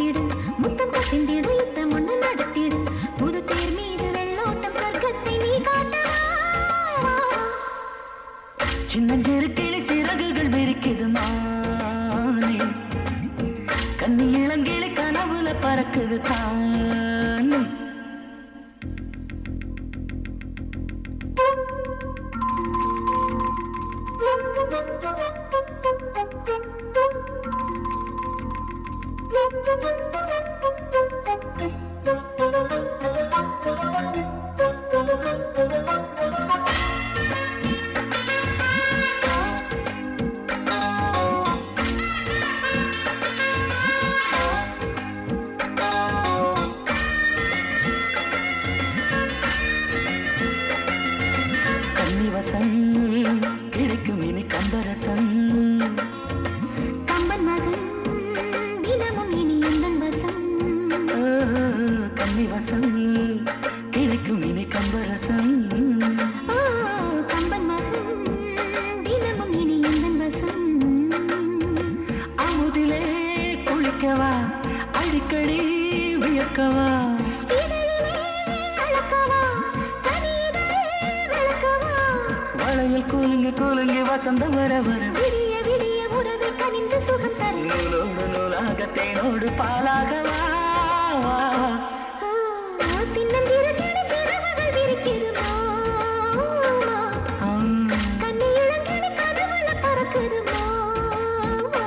அழைத்திடு முத்தம் கசிந்திடு யுத்தம் ஒன்று நடத்திடு புது தேர் மீது வெள்ளோட்டம் சொர்க்கத்தை நீ காட்டவா சின்னஞ்சிறு கிளி சிறகுகள் விரிக்குது மானே கண்ணி இளங்கிளி கனவுல பறக்குது தானே கன்னிவசம் கிடைக்கும் இனி கம்பரசம் கம்பன் மகன் தினமும் இனி எந்தன் வசம் ஆ, கன்னிவசம் கிடைக்கும் இனி கம்பரசம் ஓ, கம்பன் மகன் தினமும் இனி எந்தன் வசம் அமுதிலே குளிக்கவா அடிக்கடி வியக்கவா இதழிலே அளக்கவா, கனியிலே விளக்கவா, வளையல் கூலுங்கி கூலுங்கி வசந்தம் வர வர விடிய விடிய உறவை கனிந்து சுகம் தரும் நூலோடு நூலாக தேனோடு பாலாகவா ஆ, சின்னஞ்சிறு கிளி சிறகுகள் விரிக்குது மாமா. ஆ, கண்ணி இளங்கிளி கனவுல பறக்குது மாமா.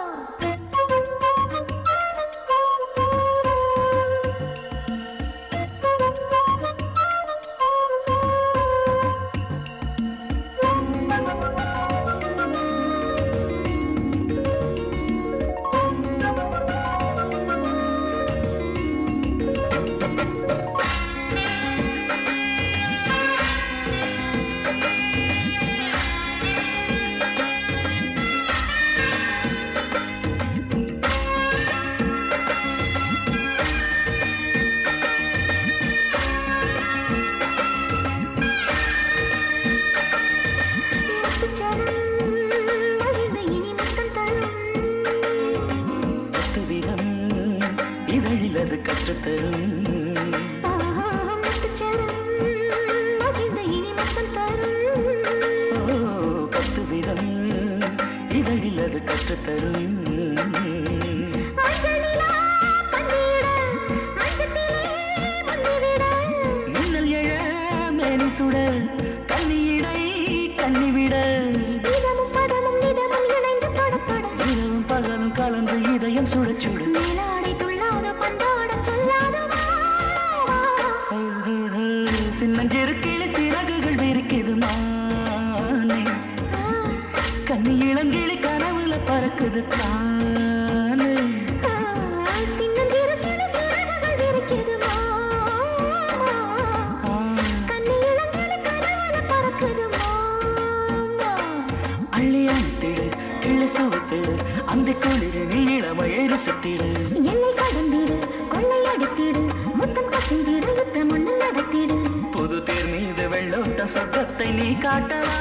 முத்துச்சரம் மகிழ்ந்து இனி முத்தம் தரும் பத்து விதம் இதழில் அது கற்றுத்தரும் ஆஹா, முத்துச்சரம் மகிழ்ந்து இனி முத்தம் தரும் ஓ, பத்து விதம் இதழில் அது கற்றுத்தரும் மஞ்சளிலா பன்னீட, மஞ்சத்திலே முந்திவிட. மின்னல் எழ மேனி சுட கண்ணியிடை கண்ணிவிட இதமும் பதமும் நிதமும் இணைந்து படப்பட. இரவும் பகலும் கலந்து இதயம் சுட சுட மேலாடை துள்ளாத பந்தாடச் சொல்லாத வா, வா, வா. சின்னஞ்சிறு கிளி சிறகுகள் விரிக்குது மானே ஆ, கண்ணி இளங்கிளி கனவுல பறக்குது தானே ஆ, சின்னஞ்சிறு கிளி சிறகுகள் விரிக்குது மாமா. ஆ, கண்ணி இளங்கிளி கனவுல பறக்குது மாமா. அள்ளி அணைத்திடு கிளி சுவத்திடு அந்த குளிர் நீ இளமையை ருசித்திடு எல்லை கடந்திடு கொள்ளையடித்திடு முத்தம் கசிந்திடு யுத்தம் ஒன்று நடத்திடு புது தேர் மீது வெள்ளோட்ட சொர்க்கத்தை நீ காட்டவா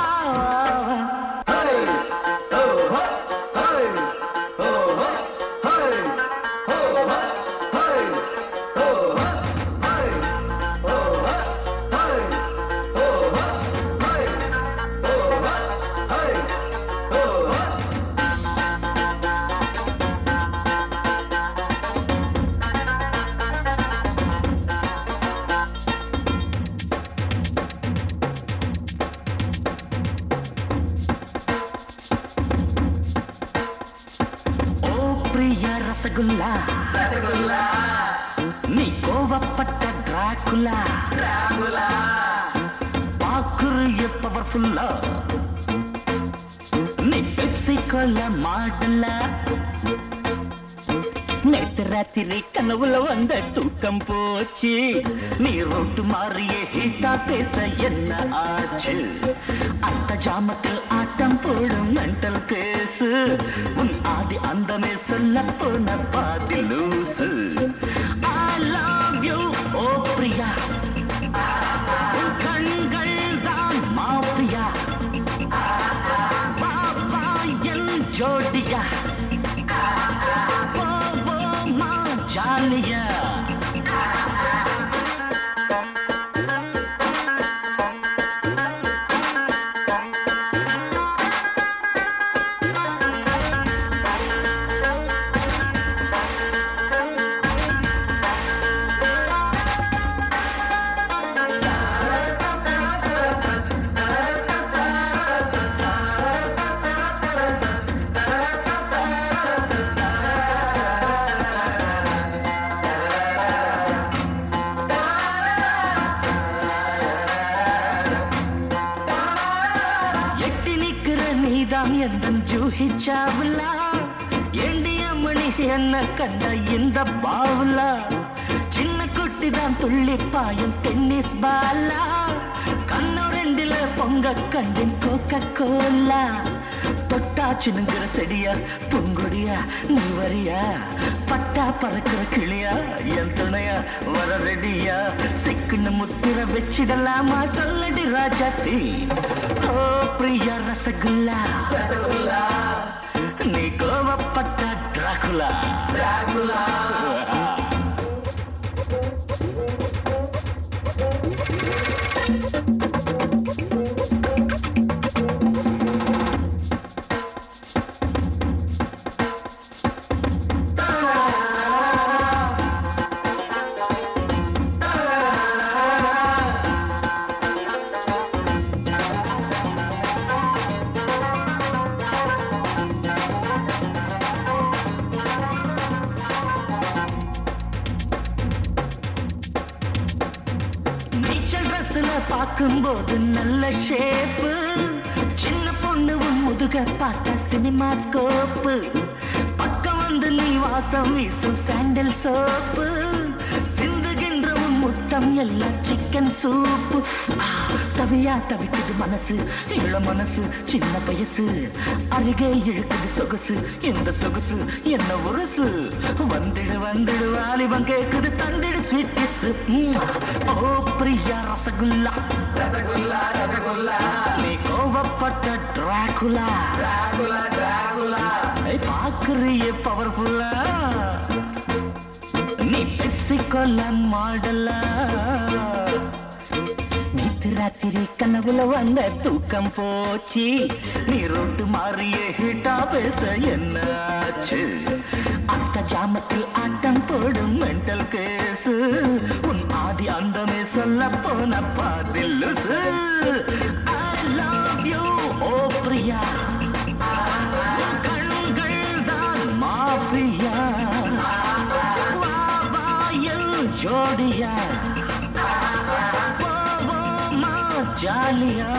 ஓ பிரிய ரசகுல்லா நீ கோவப்பட்ட டிராகுலா பாக்குறிய பவர்ஃபுல்லா நீ பெப்சி கொல்ல மாடல நேத்து ராத்திரி கனவுல வந்த தூக்கம் போச்சு நீ ரோட்டு மாறிய ஹீட்டா பேச என்ன ஆச்சு அந்த ஜாமத்தில் ஆட்டம் போடும் மென்டல் கேசு உன் ஆதி அந்தமே சொல்ல போன பாதி லூசு I love you ஓ பிரியா உன் கண்கள் தான் மாப்பியா பாபா என் ஜோடியா போவோமா ஜாலியா எட்டி நிக்கிற நீதான் எந்த ஜூஹி சாவுலா ஏண்டிய மணி என்ன கண்ட இந்த பாவுலா சின்ன குட்டி தான் துள்ளி பாயும் டென்னிஸ் பாலா கண்ணு ரெண்டில பொங்க கண்டின் கோக்க கோலா தொட்டா சினுங்கிற செடியா பூங்கொடியா நீ வரியா பட்டா பறக்கிற கிளியா என் துணையா வர ரெடியா சிக்குன்னு முத்திர வச்சிடலாமா சொல்லடி ராஜாத்தி ஓ பிரியா ரசகுல்லா நீ கோவப்பட்ட டிராகுலா நீச்சல் ட்ரெஸ்ல பார்க்கும்போது நல்ல ஷேப்பு சின்ன பொண்ணு உன் முதுக பார்த்தா சினிமா ஸ்கோப்பு பக்கம் வந்து நீ வாசம் வீசும் சாண்டல் சோப்பு சிந்துகின்ற உன் முத்தம் எல்லாம் சிக்கன் சூப்பு ஆ, தவியா தவிக்குது மனசு இள மனசு சின்ன வயசு அருகே இழுக்குது சொகுசு இந்த சொகுசு என்ன உரசு வந்துடு வந்துடு வாலிபம் கேக்குது தந்திடு sweet kiss oh Priya rasgulla rasgulla rasgulla நீ கோவப்பட்ட டிராகுலா டிராகுலா டிராகுலா பாக்குறிய பவர்ஃபுல்லா நீ பெப்சி கொல்ல மாடலா நேத்து ராத்திரி கனவுல வந்த தூக்கம் போச்சு நீ ரோட்டு மாறியே ஹிட்டா பேச என்னாச்சு அத்த ஜாமத்தில் ஆட்டம் போடும் மென்டல் கேஸ் உன் ஆதி அந்தமே சொல்ல போன பாதில்லுசு I love you oh Priya கண்கள் தான் மாஃபியா வா வா என் ஜோடியா போவோமா ஜாலியா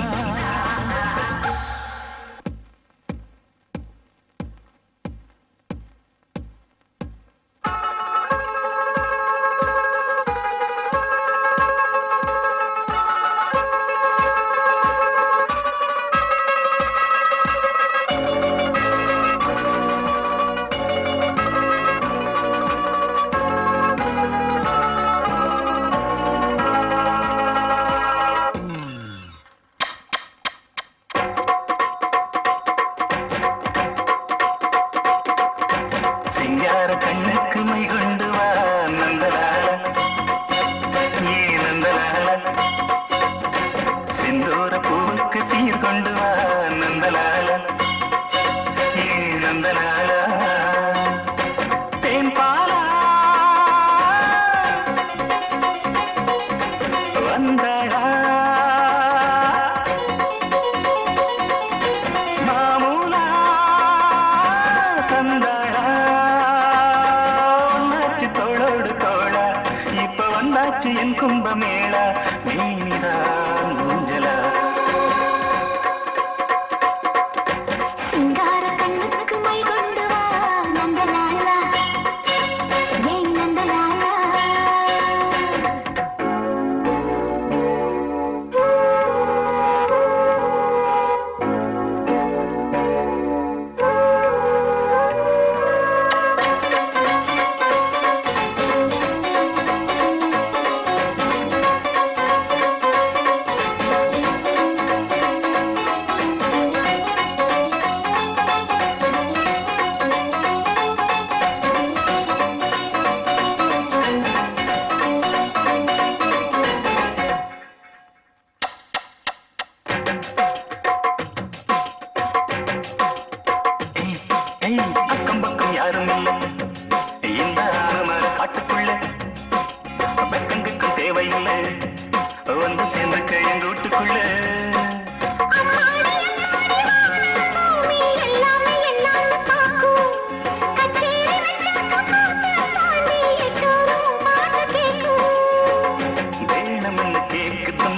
சிங்கார கண்ணுக்கு மை கொண்டு வா நந்தலால ஏ நந்தலால சிந்தூர பூவுக்கு சீர் கொண்டு வா நந்தலால ஏ நந்தலால தேன்பாலா வந்தாளா மாமூலா தந்தாளா ஒன்னாச்சு தோளோடு தோளா இப்ப வந்தாச்சு என் கும்பமேளா நீனிதான் ஊஞ்சலா சிங்கார கண்ணுக்கு மை கொண்டு வா நந்தலாலா ஏன் நந்தலாலா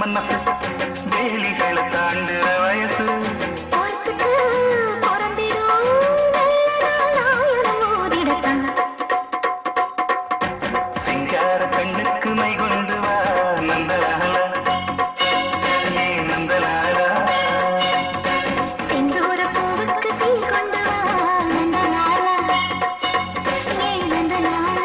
மனசு வேலிகளை தாண்டுற வயசு போறதுக்கு பிறந்திடும் நாளாயிரம் ஓடிடத்தான் சிங்கார கண்ணுக்கு மை கொண்டு வா நந்தலாலா ஏ நந்தலாலா செந்தூர பூவுக்கு சீ கொண்டு வா நந்தலாலா ஏன் நந்தலாலா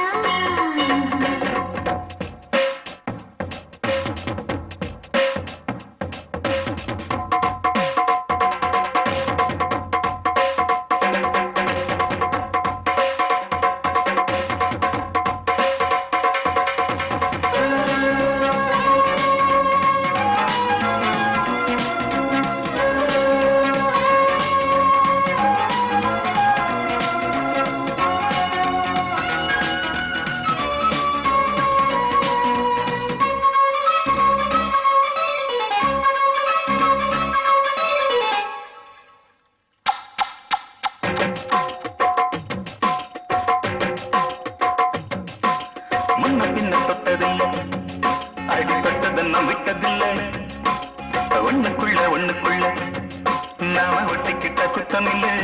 முன்ன பின்ன தொட்டதில்லை அடிப்பட்டதை நான் விட்டதில்லை ஒண்ணுக்குள்ள ஒண்ணுக்குள்ள நாம ஒட்டிக்கிட்ட குத்தமில்லை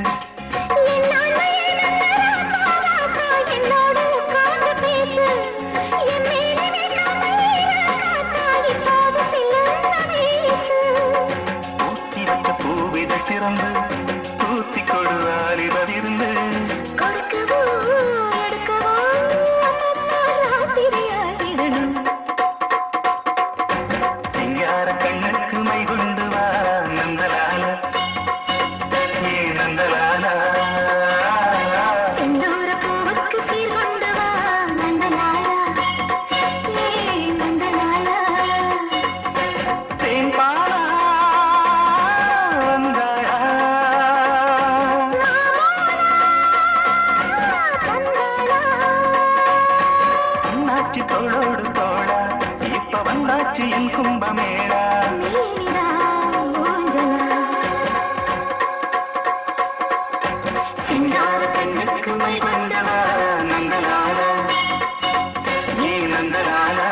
என்னோடு உட்கார்ந்து பேசு என் மேலே காத்தாடி போது சில வீசு ஊத்தி வச்ச பூவித திறந்து ஊத்தி கொடுவாலிபதிருந்து கொடுக்கவோ எடுக்கவோ ராத்திரியாகிடணும் சிங்கார கண்ணுக்கு மை கொண்டு வா நந்தலால ஏ நந்தலால செந்தூர பூவுக்கு சீர் கொண்டு வா நந்தலாலா ஏ நந்தலாலா தேன் பாலா வந்தாயா அண்ணாச்சி தோளோடு தோழா இப்ப வந்தாச்சு என் கும்பமேளா சிங்கார கண்ணுக்கு மை கொண்டவா நந்தலாலா ஏ நந்தலாலா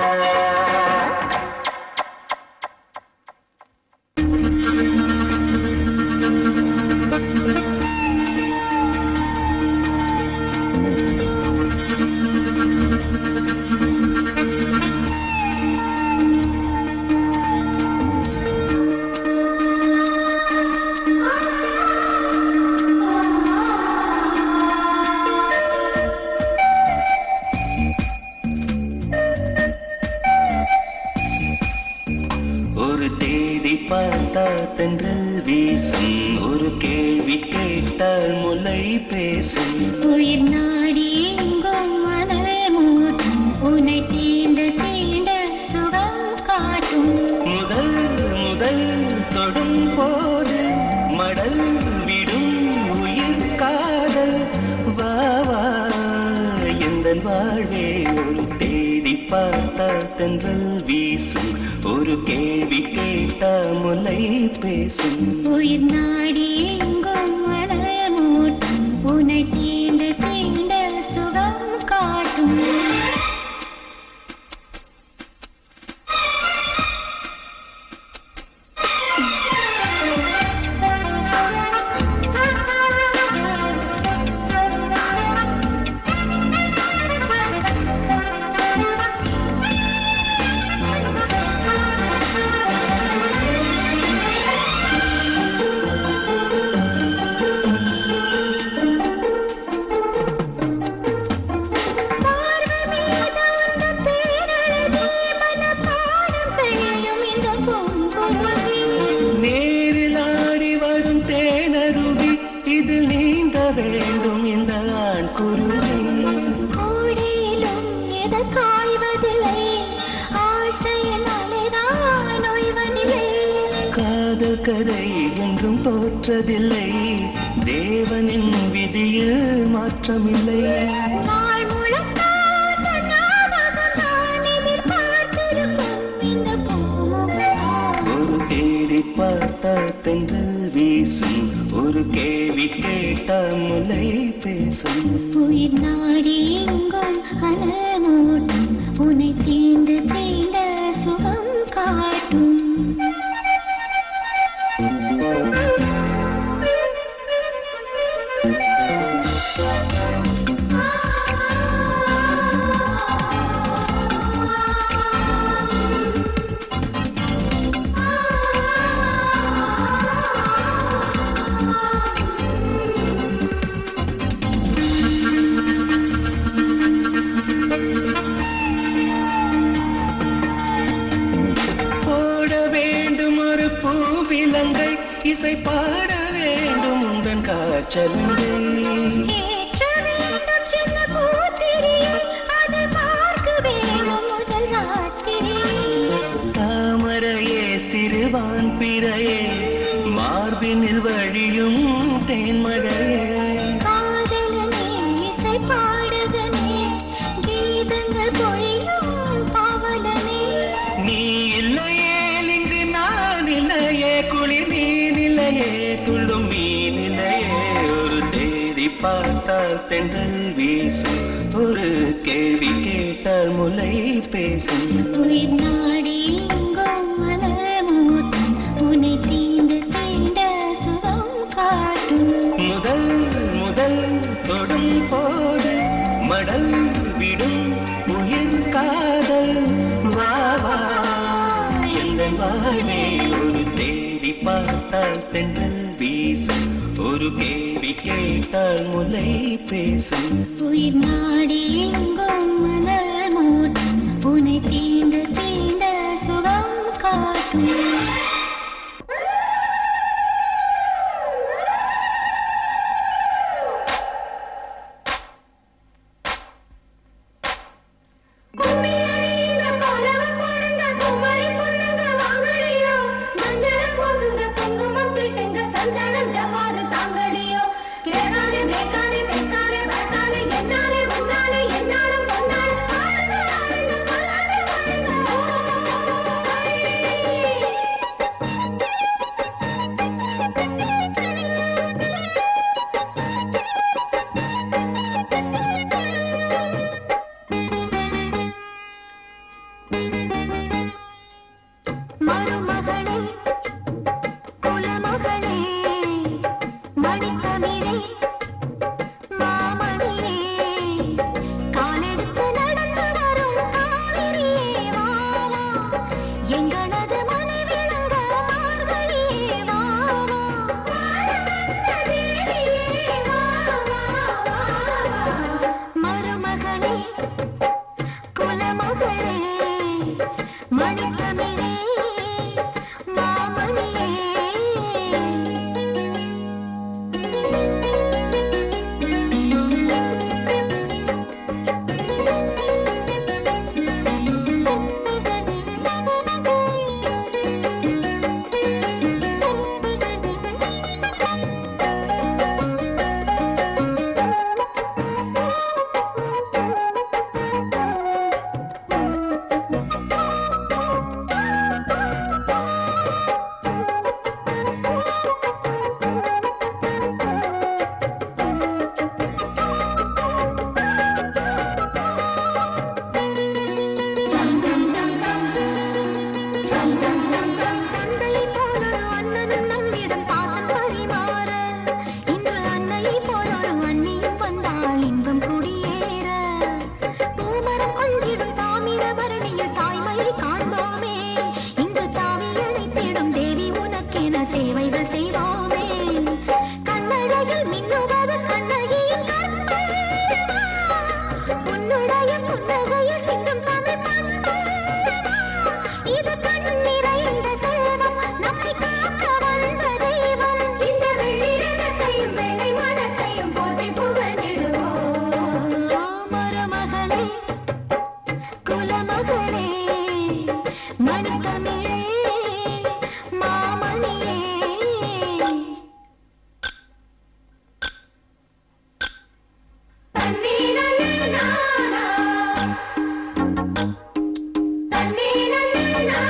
ஒரு தேதி பார்த்தா தென்றல் வீசும் ஒரு கேள்வி கேட்டால் முலை பேசும் உயிர் நாடி எங்கும் மனதை மூட்டும் உன்னை தீண்ட தீண்ட சுகம் காட்டும் முதல் முதல் தொடும் போது மடல் விடும் உயிர் காதல் வா வா எந்த வாழ்வே ஒரு தேதி பார்த்தா தென்றல் வீசும் ஒரு கேள்வி கேட்டா முலை பேசும் உயிர் நாடி எங்கும் மனதை மூட்டும் உன்னை தீண்ட தீண்ட சுகம் காட்டும் நேரில் ஆடி வரும் தேனருவி இது நீந்த வேண்டும் இந்த ஆண் குருவி கோடையிலும் எது காய்வதில்லை ஆசையினாலேதான் ஓய்வதில்லை காதல் கதை என்றும் தோற்றதில்லை தேவனின் விதியில் மாற்றமில்லை நாள் முழுக்க தன் ஞாபகம் தான் எதிர்பார்த்திருக்கும் இந்த பூமுகம் ஒரு தேடி பார்த்தா தென்றல் வீசும் ஒரு கேள்வி கேட்டா முலை பேசும் உயிர் நாடி எங்கும் அலமூட்டும் உன்னை தீண்டு தீண்ட சுகம் காட்டும் காய்ச்சலுண்டே ஏற்ற வேண்டும் சின்ன பூத்திரியை, அது பார்க்க வேணும் முதல் ராத்திரி. தாமரையே சிறுவான் பிறையே மார்பினில் வழியும் தேன்மழையே காதலனே, இசை பாடகனே, கீதங்கள் பொழியும் பாவலனே. நீ இல்லையே இங்கு நான் இல்லையே குளிர் நீர் இல்லையே துள்ளும் மீன் இல்லையே ஒரு தேடி பார்த்தால் தென்றல் வீசும் ஒரு கேள்வி கேட்டால் முலை பேசும் உயிர் நாடி எங்கும் மலமூட்டும், உன்னை தீண்டு தீண்ட சுகம் காட்டும் முதல் முதல் தொடும் போது மடல் விடும் உயிர் காதல் வா வா எந்த வாழ்வே ஒரு தேடி பார்த்தால் தென்றல் வீசும் ஒரு கேள்வி கேட்டால் முலை பேசும் உயிர் நாடி எங்கும் மலர் மூட்டும் உன்னை தீண்ட தீண்ட சுகம் காட்டும் சந்தனம் ஜவாது தாங்கடியோ கேராலே மேகாலே தெற்காலே வடக்காலே என்னாலே முன்னாலே என்னாலும் பொன்னாலே ஆளுங்க ஆளுங்க கொல்லாதே வாழுங்க மருமகளே குலமகளே மணித்தமிழே மாமணியே காலெடுத்து நடந்து வரும் காவிரியே வாவா எங்களது மனை விளங்க மார்கழியே வாவா மருமகளே குலமகளே மணித்தமிழே மாமணியே தந்தையை போலொரு அண்ணனும் நம்மிடம் பாசம் பரிமாற இன்று அன்னையை போலொரு அண்ணியும் வந்தால் இன்பம் குடியேற பூமரம் கொஞ்சிடும் தாமிர பரணியில் தாய்மையை காண்போமே இங்கு தாவி அழைத்திடும் தேவி உனக்கென சேவைகள் செய்வோமே கண்ணழகில் மின்னுவது கண்ணகியின் கற்பல்லவா? உன்னுடைய புன்னகையில் சிந்தும் தமிழ் பண்பல்லவா? இது கண் நிறைந்த செல்வம் நம்மை காக்க வந்த தெய்வம் இந்த வெள்ளிரகத்தையும் வெள்ளை மனத்தையும் போற்றி புகழ்ந்திடுவோம் மருமகளே குலமகளே மணித்தமிழே மாமணியே தண்ணீரலே நானா தண்ணீரலே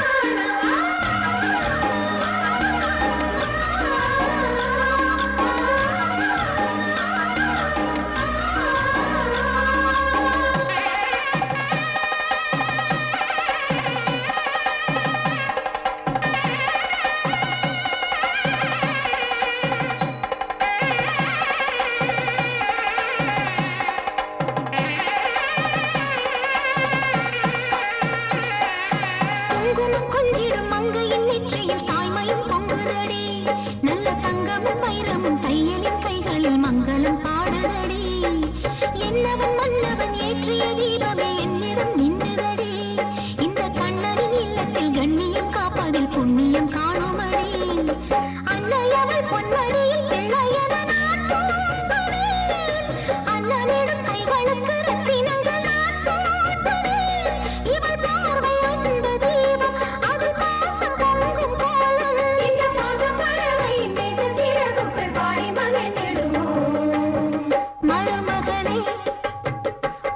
குங்குமம் கொஞ்சிடும் மங்கையின் நெற்றியில் தாய்மையும் பொங்குதடி நல்ல தங்கமும் வைரமும் தையலின் கைகளில் மங்களம் பாடுதடி என்னவன் மன்னவன் ஏற்றிய தீபமே என்னிடம் நின்றுதடி இந்த கண்ணனின் இல்லத்தில் கண்ணியம் காப்பதில் புண்ணியம் காணுமடி அன்னையவள் பொன்மடியில் பிள்ளையன நான்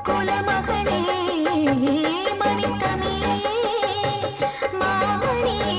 குலமகனே மணித்தமிழே மாமணியே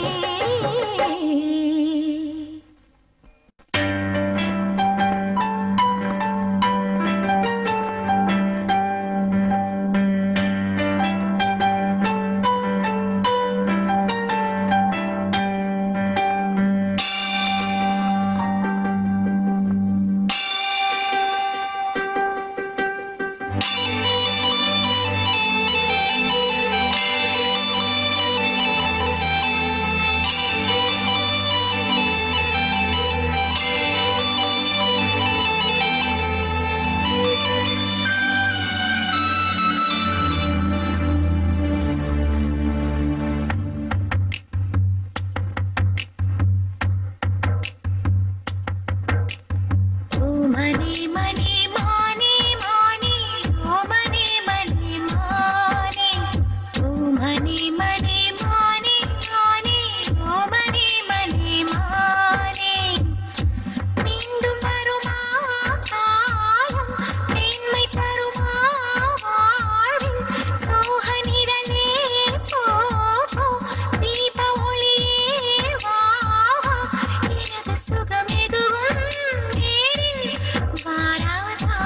ஓ மணி மணி மானே மானே ஓ மணி மணி மானே ஓ மணி மணி மானே மானே ஓ மணி மணி மானே மீண்டும் வருமா காலம் மேன்மை தருமா வாழ்வின் சோக நிழலே போ போ தீப ஒளியே வா வா எனது சுகம் எதுவும் நேரில் வாராதா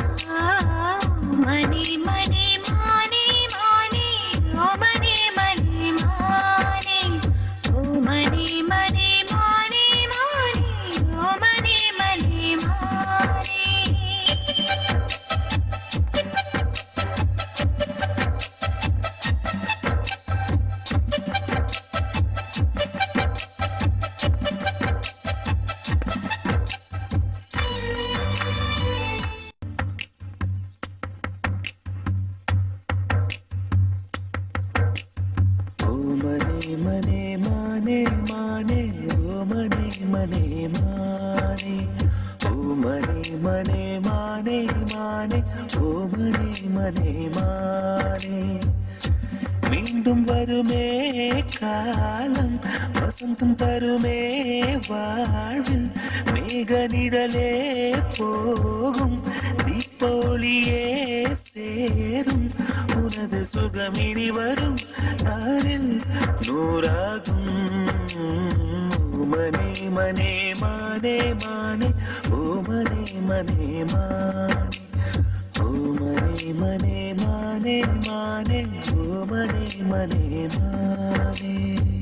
மணி மணி மானே மானே ஓ மணி மணி மானே ஓ மணி மணி மானே மானே ஓ மணி மணி மானே ஓ மனே மனே மானே மானே ஓ மனே மனே மானே ஓ மனே மனே மானே மானே ஓ மனே மனே மானே மீண்டும் வருமே காலம் வசந்தம் தருமே வாழ்வில் மேக நிழலே போகும் தீப்பொழியே சேரும் உனது சுகம் இனி வரும் நாளில் நூறாகும் ஓ மனே மனே மானே மானே ஓ மனே மனே மானே ஓ மனே மனே மானே மானே ஓ மனே மனே மானே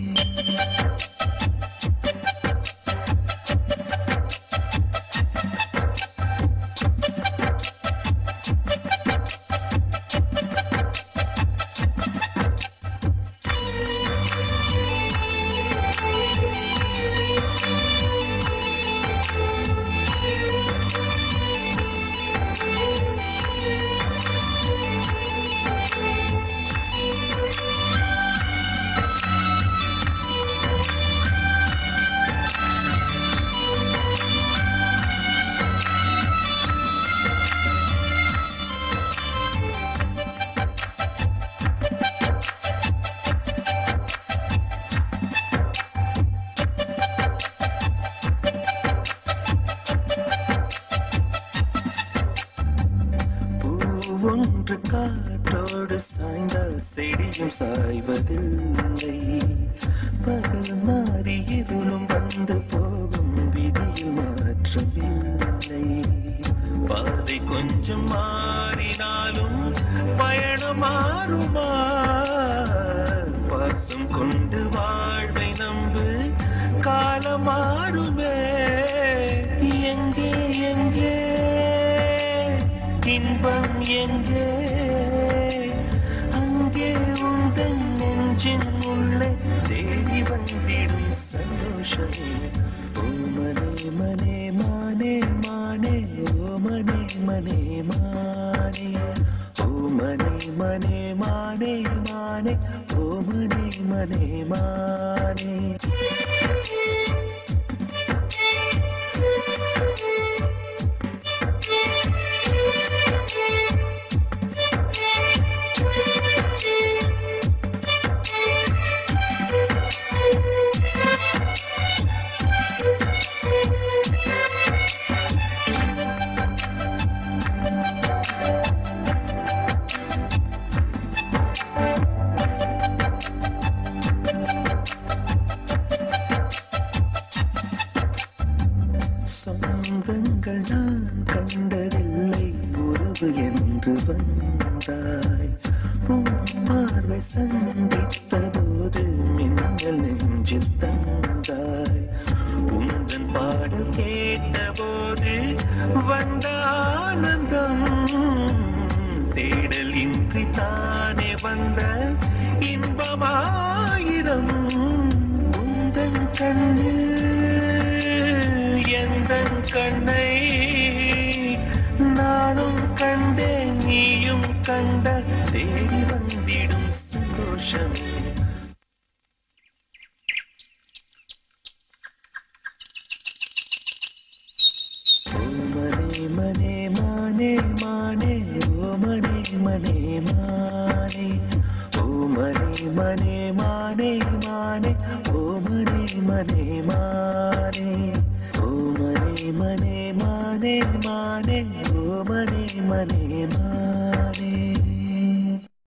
பூ ஒன்று காற்றோடு சாய்ந்தால் செடியும் சாய்வதில்லை பகல் மாறி இருளும் வந்து போகும் விதியில் மாற்றமில்லை பாதை கொஞ்சம் மாறினாலும் பயணம் மாறுமா பாசம் கொண்டு வாழ்வை நம்பு காலம் மாறுமே எங்கே எங்கே இன்பம் எங்கே அங்கே உந்தன் நெஞ்சின் உள்ளே தேடி வந்திடும் சந்தோஷமே ஓ மனே மனே மானே மானே ஓ மனே மனே மானே ஓ மனே மனே மானே மானே ஓ மனே மனே மானே என்று வந்தாய் உன் பார்வை சந்தித்த போது மின்னல் நெஞ்சில் தந்தாய் உந்தன் பாடல் கேட்டபோது வந்த ஆனந்தம் தேடல் இன்றி தானே வந்த இன்பமாயிரம் உந்தன் கண்ணு எந்தன் கண்ணை நானும் கண்டேன் நீயும் கண்ட தேடி வந்திடும் சந்தோஷமே ஓ மனே மனே மானே மானே ஓ மனே மனே மானே ஓ மனே மனே மானே மானே ஓ மனே மனே மானே ஓ மனே மனே மானே மானே ஓ மனே மனே மானே